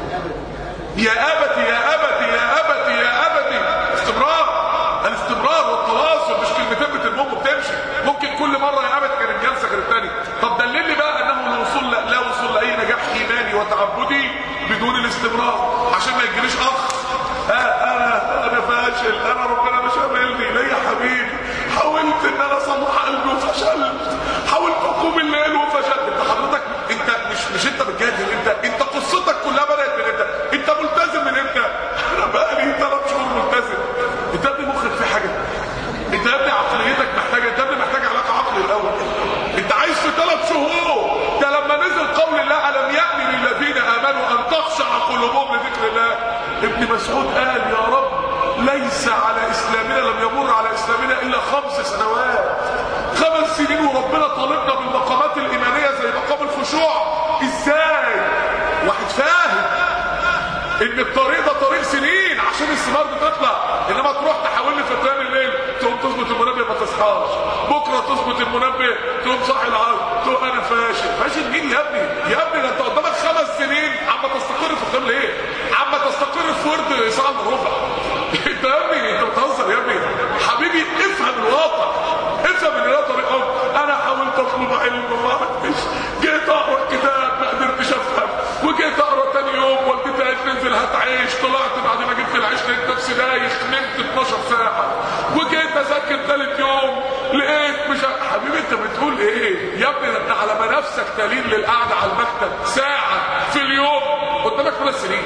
C: يا ابتي يا ابتي يا ابتي يا ابتي استمرار الاستمرار والتواصل مش كلمتين بتلمهم وبتمشي ممكن كل مره يا ابتي كانت جلسه غير الثانيه طب دلل لي بقى انه الوصول لا, لا وصول لاي نجاح ايماني وتعبدي بدون الاستمرار عشان ما يجيليش اخ ها انا انا فاشل انا ربنا مش قابلني ليه يا حبيبي حاولت ان انا اصلح قلبي وفشلت حاولت اقوم الليل وفشلت انت حضرتك انت مش مش انت بتجادل انت انت قصتك كلها بدات من امتى انت ملتزم من امتى انا بقالي ثلاث شهور ملتزم انت يا ابني مخك في حاجه انت يا ابني عقليتك محتاجه انت يا ابني محتاج علاقه عقلي الاول انت عايز في ثلاث شهور ده لما نزل قول الله الم يأن للذين امنوا ان تخشع قلوبهم لذكر الله ابن مسعود قال يا رب ليس على اسلامنا لم يمر على اسلامنا الا خمس سنوات خمس سنين وربنا طالبنا بالمقامات الايمانيه زي مقام الخشوع ازاي واحد فاهم ان الطريق ده طريق سنين عشان الثمار بتطلع انما تروح تحاول لي في تاني الليل تقوم تظبط المنبه ما تصحاش بكره تظبط المنبه تقوم صاحي العصر تقول انا فاشل فاشل مين يا ابني يا ابني ده انت قدامك خمس سنين عم تستقر في القيام ليه عم تستقر في ورد ساعه الا ربع انت يا ابني انت بتهزر يا ابني حبيبي افهم الواقع افهم ان ده طريق أمر. انا حاولت اطلب علم وما عرفتش جيت اقرا الكتاب ما قدرتش افهم وجيت اقرا تاني يوم والدتي قالت ننزل هتعيش طلعت بعد ما جبت العيش لقيت نفسي دايخ نمت 12 ساعه وجيت اذاكر ثالث يوم لقيت مش ع- حبيبي انت بتقول ايه يا ابني ده انت على ما نفسك تلين للقعده على المكتب ساعه في اليوم قدامك ثلاث سنين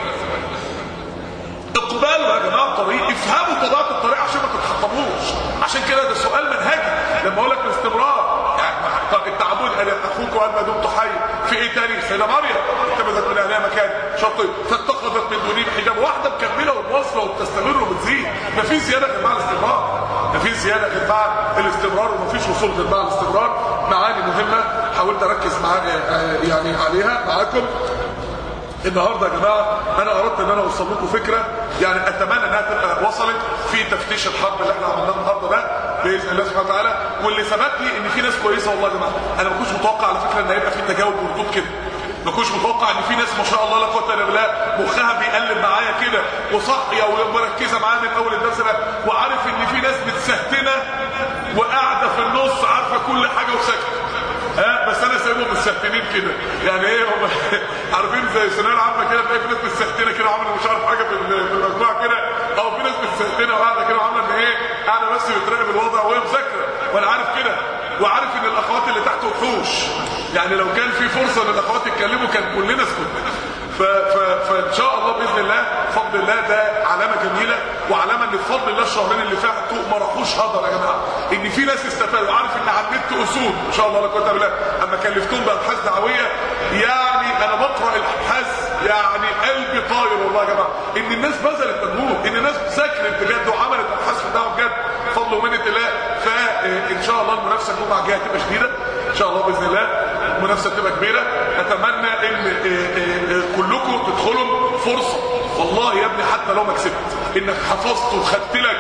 C: اقبلوا يا جماعه الطريق افهموا طبيعه الطريق عشان ما تتحطموش عشان كده ده سؤال منهجي لما اقول لك الاستمرار يعني طب التعبد قال اخوك وقال ما دمت حي في ايه تاني سيدة مريم اتخذت من اهلها مكان شرطي فاتخذت من دونهم حجاب واحده مكمله ومواصله وبتستمر وبتزيد مفيش زياده غير مع الاستمرار مفيش زياده غير مع الاستمرار ومفيش وصول غير مع الاستمرار معاني مهمه حاولت اركز معايا يعني عليها معاكم النهارده يا جماعه انا اردت ان انا اوصل لكم فكره يعني اتمنى انها تبقى وصلت في تفتيش الحرب اللي احنا عملناه النهارده ده باذن الله سبحانه وتعالى واللي ثبت لي ان في ناس كويسه والله يا جماعه انا ما كنتش متوقع على فكره ان هيبقى في تجاوب وردود كده ما كنتش متوقع ان في ناس ما شاء الله لا قوه الا بالله مخها بيقلب معايا كده وصاحيه ومركزه معايا من اول الدرس ده وعارف ان في ناس متسهتنه وقاعده في النص عارفه كل حاجه وساكته ها بس انا سايبهم مستهتنين كده يعني ايه هم عارفين زي ثانويه عامه كده تلاقي في ناس مستهتنه كده وعامله مش عارف حاجه في ال- في المجموعه كده او في ناس مستهتنه وقاعده كده وعامله ان ايه قاعده بس بتراقب الوضع وهي مذاكره وانا عارف كده وعارف ان الاخوات اللي تحت وحوش يعني لو كان في فرصه ان الاخوات يتكلموا كان كلنا سكتنا ف... ف... فان شاء الله باذن الله بفضل الله ده علامه جميله وعلامه ان بفضل الله الشهرين اللي فاتوا ما راحوش هدر يا جماعه ان في ناس استفادوا عارف ان على النت اسود ان شاء الله لا قوه الا بالله اما كلفتهم بابحاث دعويه يعني يعني انا بقرا الابحاث يعني قلبي طاير والله يا جماعه ان الناس بذلت مجهود ان الناس ذاكرت بجد وعملت ابحاث في الدعوه بجد فضل ومنه الله فان شاء الله المنافسه الجمعه الجايه هتبقى شديده ان شاء الله باذن الله المنافسه تبقى كبيره اتمنى ان آه، آه، آه، كلكم تدخلوا فرصه والله يا ابني حتى لو ما كسبت انك حفظت وخدت لك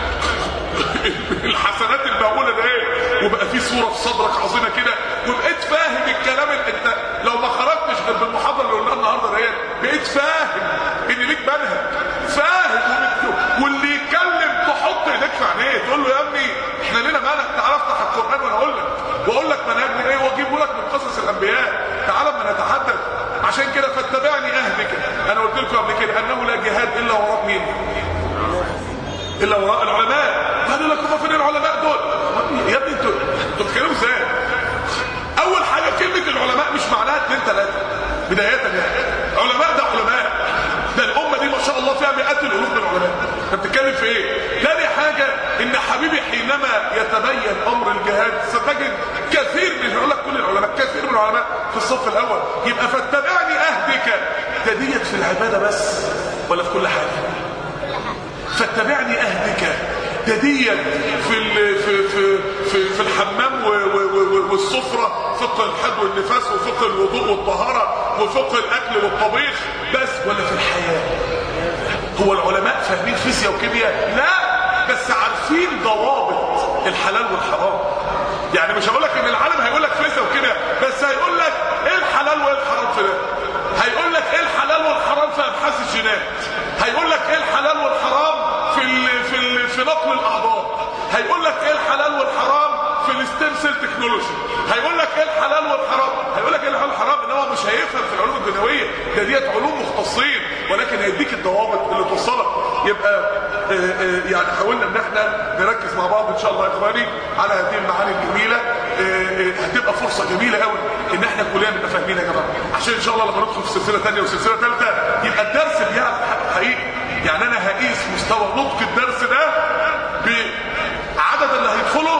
C: الحسنات المهوله ده ايه وبقى في صوره في صدرك عظيمه كده وبقيت فاهم الكلام اللي انت لو ما خرجتش غير بالمحاضره اللي قلناها النهارده ديت بقيت فاهم ان ليك منهج فاهم وبت- واللي يتكلم تحط ايديك في عينيه تقول له يا ابني احنا لنا منهج تعالى افتح القران وانا اقول لك واقول لك منهجنا ايه واجيبه لك من قصص الانبياء تعالى اما نتحدث عشان كده فاتبعني اهدك انا قلت لكم قبل كده انه لا جهاد الا وراء مين الا وراء العلماء قالوا لك هم فين العلماء دول يا ابني انتوا انتوا بتتكلموا ازاي اول حاجه كلمه العلماء مش معناها اتنين تلاته بدايه يعني علماء ده علماء ده الامه دي ما شاء الله فيها مئات الالوف من العلماء انت بتتكلم في ايه تاني حاجه ان حبيبي حينما يتبين امر الجهاد ستجد كثير من يقول لك كل العلماء كثير من العلماء في الصف الاول يبقى فاتبعني اهدك ده ديت في العباده بس ولا في كل حاجه فاتبعني اهدك ده ديت في ال- في في في, في الحمام و- و- و- والسفره فقه الحد والنفاس وفقه الوضوء والطهاره وفقه الاكل والطبيخ بس ولا في الحياه هو العلماء فاهمين فيزياء وكيمياء لا بس عارفين ضوابط الحلال والحرام يعني مش هقول لك ان العالم هيقول لك فيزياء وكيمياء بس هيقول لك ايه الحلال وايه الحرام في ده هيقول لك ايه الحلال والحرام في ابحاث الجينات هيقول لك ايه الحلال والحرام في ال في ال في نقل الاعضاء هيقول لك ايه الحلال والحرام في الستيم سيل تكنولوجي هيقول لك ايه الحلال والحرام هيقول لك ايه الحلال والحرام انما مش هيفهم في العلوم الدنيويه ده ديت علوم مختصين ولكن هيديك الضوابط اللي توصلك يبقى آه، آه، يعني حاولنا ان احنا نركز مع بعض ان شاء الله يا اخواني على هذه المعاني الجميله آه، آه، هتبقى فرصه جميله قوي ان احنا كلنا نبقى فاهمين يا جماعه عشان ان شاء الله لما ندخل في سلسله ثانيه وسلسله ثالثه يبقى الدرس بيعرف حقيقي يعني انا هقيس مستوى نطق الدرس ده بعدد اللي هيدخله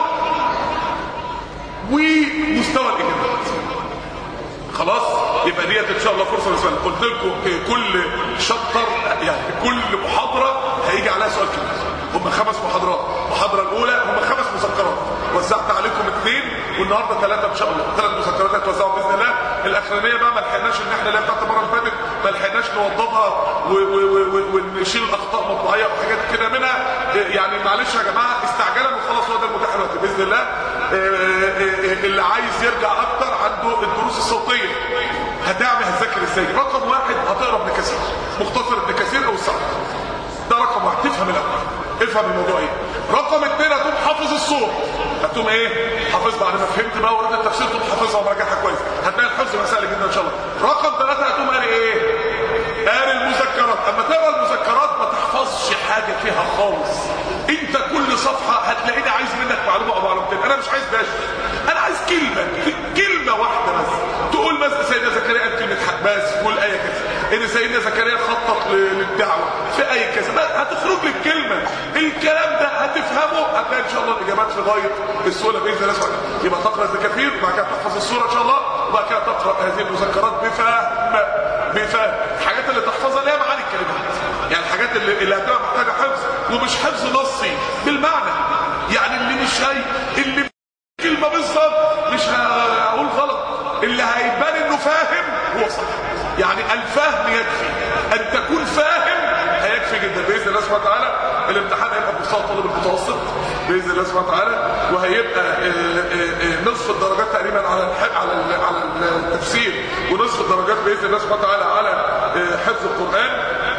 C: ومستوى الاجابات خلاص يبقى ديت ان شاء الله فرصه بالنسبه لنا قلت لكم في كل شابتر يعني كل محاضره هيجي عليها سؤال كبير هم خمس محاضرات المحاضره الاولى هم خمس مذكرات وزعت عليكم اثنين والنهارده ثلاثه ان شاء الله ثلاث مذكرات هتوزعوا باذن الله الاخرانيه بقى ما لحقناش ان احنا اللي هي بتاعت المره اللي فاتت ما لحقناش نوضبها و- و- و- و- ونشيل اخطاء مطبعيه وحاجات كده منها يعني معلش يا جماعه استعجالا وخلاص هو ده المتاح دلوقتي باذن الله آه، آه، آه، اللي عايز يرجع اكتر عنده الدروس الصوتيه هتعمل هتذاكر ازاي رقم واحد هتقرا ابن كثير مختصر ابن كثير او السعد ده رقم واحد تفهم الاول افهم الموضوع ايه رقم اثنين هتقوم حافظ الصور هتقوم ايه حافظ بعد ما فهمت بقى ورد التفسير تقوم حافظها ومراجعها كويس هتلاقي الحفظ مسائل جدا ان شاء الله رقم ثلاثة هتقوم قاري ايه قاري المذكرات اما تقرا المذكرات ما تحفظش حاجه فيها خالص انت كل صفحه هتلاقيني عايز منك معلومه او معلومتين انا مش عايز باش انا عايز كلمه كلمه واحده بس تقول مثلا سيدنا زكريا قال كلمه حق بس قول ايه كذا ان سيدنا زكريا خطط ل- للدعوه في اي كذا بس هتخرج لك كلمه الكلام ده هتفهمه هتلاقي ان شاء الله الاجابات في غايه السهوله باذن الله سبحانه وتعالى. يبقى تقرا الكثير وبعد كده تحفظ السوره ان شاء الله وبعد كده تقرا هذه المذكرات بفهم بفهم الحاجات اللي تحفظها اللي هي معاني الكلمات يعني الحاجات اللي, اللي هتبقى محتاجه حفظ ومش حفظ نصي بالمعنى يعني اللي مش هي اللي كلمه بالظبط مش هقول غلط اللي هيبان انه فاهم هو صح يعني الفهم يكفي ان تكون فاهم هيكفي جدا باذن الله سبحانه وتعالى الامتحان هيبقى بمستوى الطالب المتوسط باذن الله سبحانه وتعالى وهيبقى آه، آه، آه، نصف الدرجات تقريبا على الح- على ال- على التفسير ونصف الدرجات باذن الله سبحانه وتعالى على آه، حفظ القران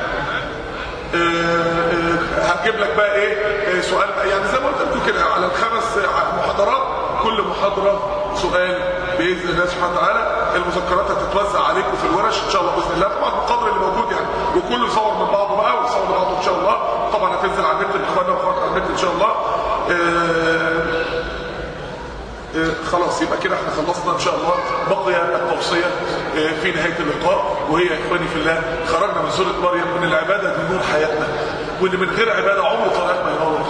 C: آه، آه، هجيب لك بقى ايه آه، سؤال بقى يعني زي ما قلت لكم كده على الخمس محاضرات كل محاضره سؤال باذن الله سبحانه وتعالى المذكرات هتتوزع عليكم في الورش ان شاء الله باذن الله طبعا بالقدر اللي موجود يعني وكله يصور من بعضه بقى ويصور من بعضه ان شاء الله طبعا هتنزل على النت لاخواننا واخواتنا على النت ان شاء الله آه، آه، خلاص يبقى كده احنا خلصنا ان شاء الله بقي التوصيه آه، في نهايه اللقاء وهي يا اخواني في الله خرجنا من سوره مريم من العباده دي نور حياتنا واللي من غير عباده عمر طريق ما ينور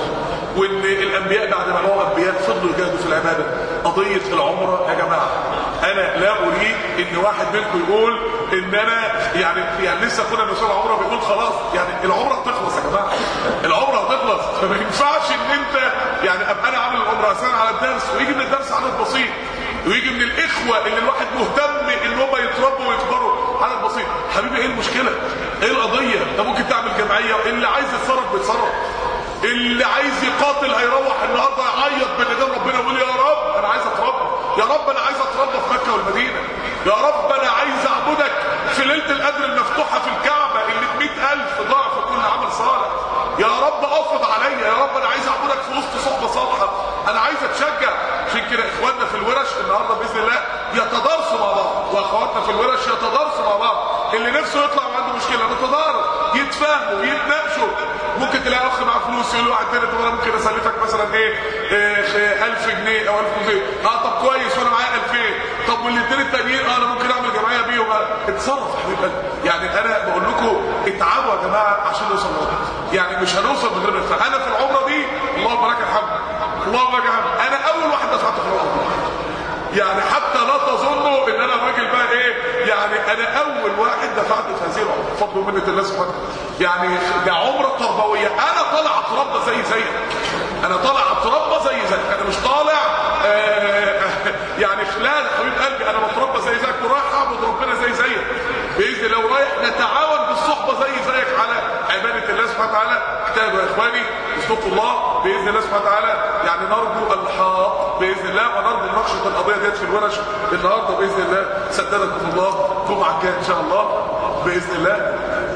C: وان الانبياء بعد ما بقوا انبياء فضلوا يجاهدوا في العباده قضيه العمره يا جماعه انا لا اريد ان واحد منكم يقول ان انا يعني يعني لسه اخونا مسؤول عمره بيقول خلاص يعني العمره هتخلص يا جماعه العمره هتخلص فما ينفعش ان انت يعني ابقى انا عامل العمره اساسا على الدرس ويجي من الدرس عدد بسيط ويجي من الاخوه اللي الواحد مهتم ان هم يتربوا ويكبروا عدد بسيط حبيبي ايه المشكله ايه القضيه انت ممكن تعمل جمعيه اللي عايز يتصرف بيتصرف اللي عايز يقاتل هيروح النهارده يعيط بين ايدين ربنا ويقول يا رب انا عايز اتربى يا رب انا عايز اتربى في مكه والمدينه يا رب انا عايز اعبدك في ليله القدر المفتوحه في الكعبه اللي ب 100000 ضعف كل عمل صالح يا رب افرض عليا يا رب انا عايز اعبدك في وسط صحبه صالحه انا عايز اتشجع عشان كده اخواننا في الورش النهارده باذن الله يتدارسوا مع بعض واخواتنا في الورش يتدارسوا مع بعض اللي نفسه يطلع وعنده مشكله نتدارس يتفاهموا يتناقشوا ممكن تلاقي اخ معاه فلوس يقول له واحد تاني طب انا ممكن اسلفك مثلا ايه, إيه 1000 جنيه او 1200 اه طب كويس وانا معايا 2000 طب والاثنين التانيين اه انا ممكن اعمل جمعيه بيهم آه. اتصرف يا حبيب قلبي يعني انا بقول لكم اتعبوا يا جماعه عشان نوصل لهم يعني مش هنوصل من غير ما ندفع انا في العمره دي اللهم لك الحمد اللهم لك الحمد انا اول واحد دفعت في العمره دي يعني حتى لا تظنوا ان انا راجل بقى ايه يعني انا اول واحد دفعت في هذه العمره بفضل ومنه الله سبحانه يعني ده عمره تربويه انا طالع اتربى زي زيك انا طالع اتربى زي زيك انا مش طالع آه يعني لا يا حبيب قلبي انا بتربى زي زيك ورايح اعبد ربنا زي زيك باذن الله ورايح نتعاون بالصحبه زي زيك على عباده الله سبحانه وتعالى اجتهدوا يا اخواني اتقوا الله باذن الله سبحانه وتعالى يعني نرجو الحاق باذن الله ونرجو مناقشه القضيه ديت في الورش النهارده باذن الله سددكم الله جمعه الجايه ان شاء الله باذن الله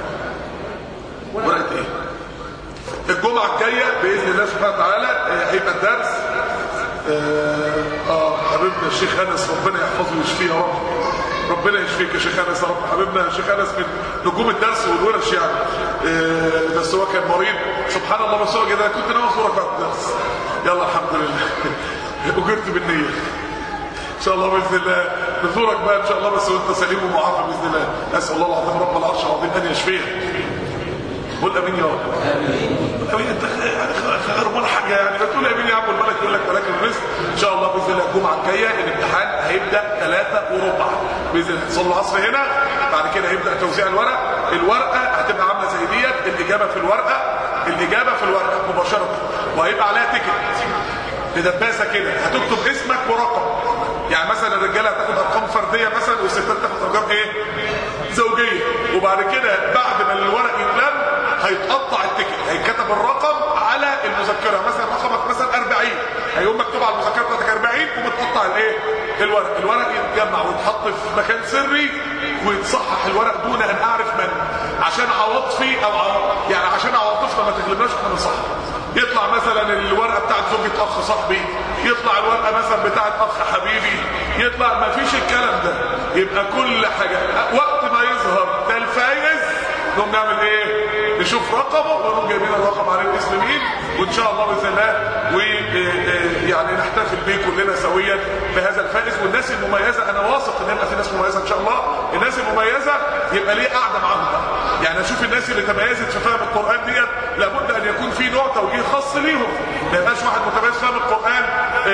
C: ورقه ايه الجمعه الجايه باذن الله سبحانه وتعالى هيبقى الدرس اه, آه حبيبنا الشيخ انس ربنا يحفظه ويشفيه يا رب ربنا يشفيك يا شيخ انس يا رب حبيبنا الشيخ انس من نجوم الدرس والورش يعني آه بس هو كان مريض سبحان الله بس هو كده كنت ناوي ازورك بعد الدرس يلا الحمد لله اجرت بالنيه ان شاء الله باذن الله نزورك بقى ان شاء الله بس وانت سليم ومعافى باذن الله اسال الله العظيم رب العرش العظيم ان يشفيك قول امين يا رب امين انت خير ولا حاجه يعني بتقول امين يا عم الملك يقول لك ملاك الرزق ان شاء الله باذن الله الجمعه الجايه الامتحان هيبدا 3 وربع باذن الله تصلوا العصر هنا بعد كده هيبدا توزيع الورق الورقه هتبقى عامله زي ديت الاجابه في الورقه الاجابه في الورقه مباشره وهيبقى عليها تيكت بدباسه كده هتكتب اسمك ورقم يعني مثلا الرجاله هتاخد ارقام فرديه مثلا والستات تاخد ارقام ايه زوجيه وبعد كده بعد ما الورق يتلم هيتقطع التيكت هيتكتب الرقم على المذكره مثلا رقمك مثلا 40 هيقوم مكتوب على المذكره بتاعتك 40 ومتقطع الايه الورق الورق يتجمع ويتحط في مكان سري ويتصحح الورق دون ان اعرف من عشان عواطفي او يعني عشان عواطفنا ما تغلبناش احنا بنصحح يطلع مثلا الورقه بتاعت زوجة اخ صاحبي يطلع الورقه مثلا بتاعت اخ حبيبي يطلع ما فيش الكلام ده يبقى كل حاجه وقت ما يظهر ده الفايز نقوم نعمل ايه نشوف رقمه ونقوم جايبين الرقم على المسلمين وان شاء الله باذن الله ويعني نحتفل بيه كلنا سويا بهذا الفائز والناس المميزه انا واثق ان يبقى في ناس مميزه ان شاء الله الناس المميزه يبقى ليه قاعده معاهم بقى يعني اشوف الناس اللي تميزت في فهم القران ديت لابد ان يكون في نوع توجيه خاص ليهم ما يبقاش واحد متميز فهم القران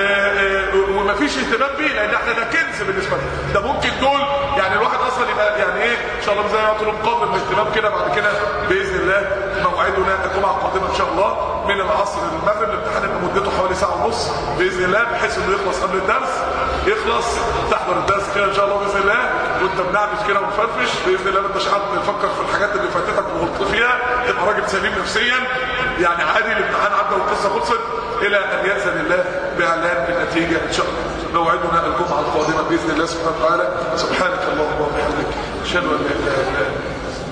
C: ومفيش اهتمام بيه لان احنا ده كنز بالنسبه لنا ده ممكن دول يعني الواحد اصلا يبقى يعني ايه ان شاء الله باذن الله يعطوا لهم قدر من الاهتمام كده بعد كده باذن الله موعدنا الجمعه القادمه ان شاء الله من العصر للمغرب الامتحان يبقى مدته حوالي ساعه ونص باذن الله بحيث انه يخلص قبل الدرس يخلص تحضر الدرس كده ان شاء الله باذن الله وانت بنعمش كده ونفرفش باذن الله ما انتش قاعد تفكر في الحاجات اللي فاتتك وغلطت فيها تبقى راجل سليم نفسيا يعني عادي الامتحان عدى والقصه خلصت الى ان ياذن الله باعلان النتيجه ان شاء الله موعدنا الجمعه القادمه باذن الله سبحانه وتعالى سبحانك اللهم وبحمدك اشهد ان لا اله الا انت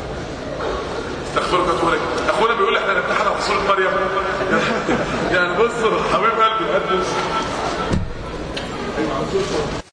C: استغفرك واتوب اليك اخونا بيقول احنا نمتحن على سوره مريم يعني بص حبيب قلبي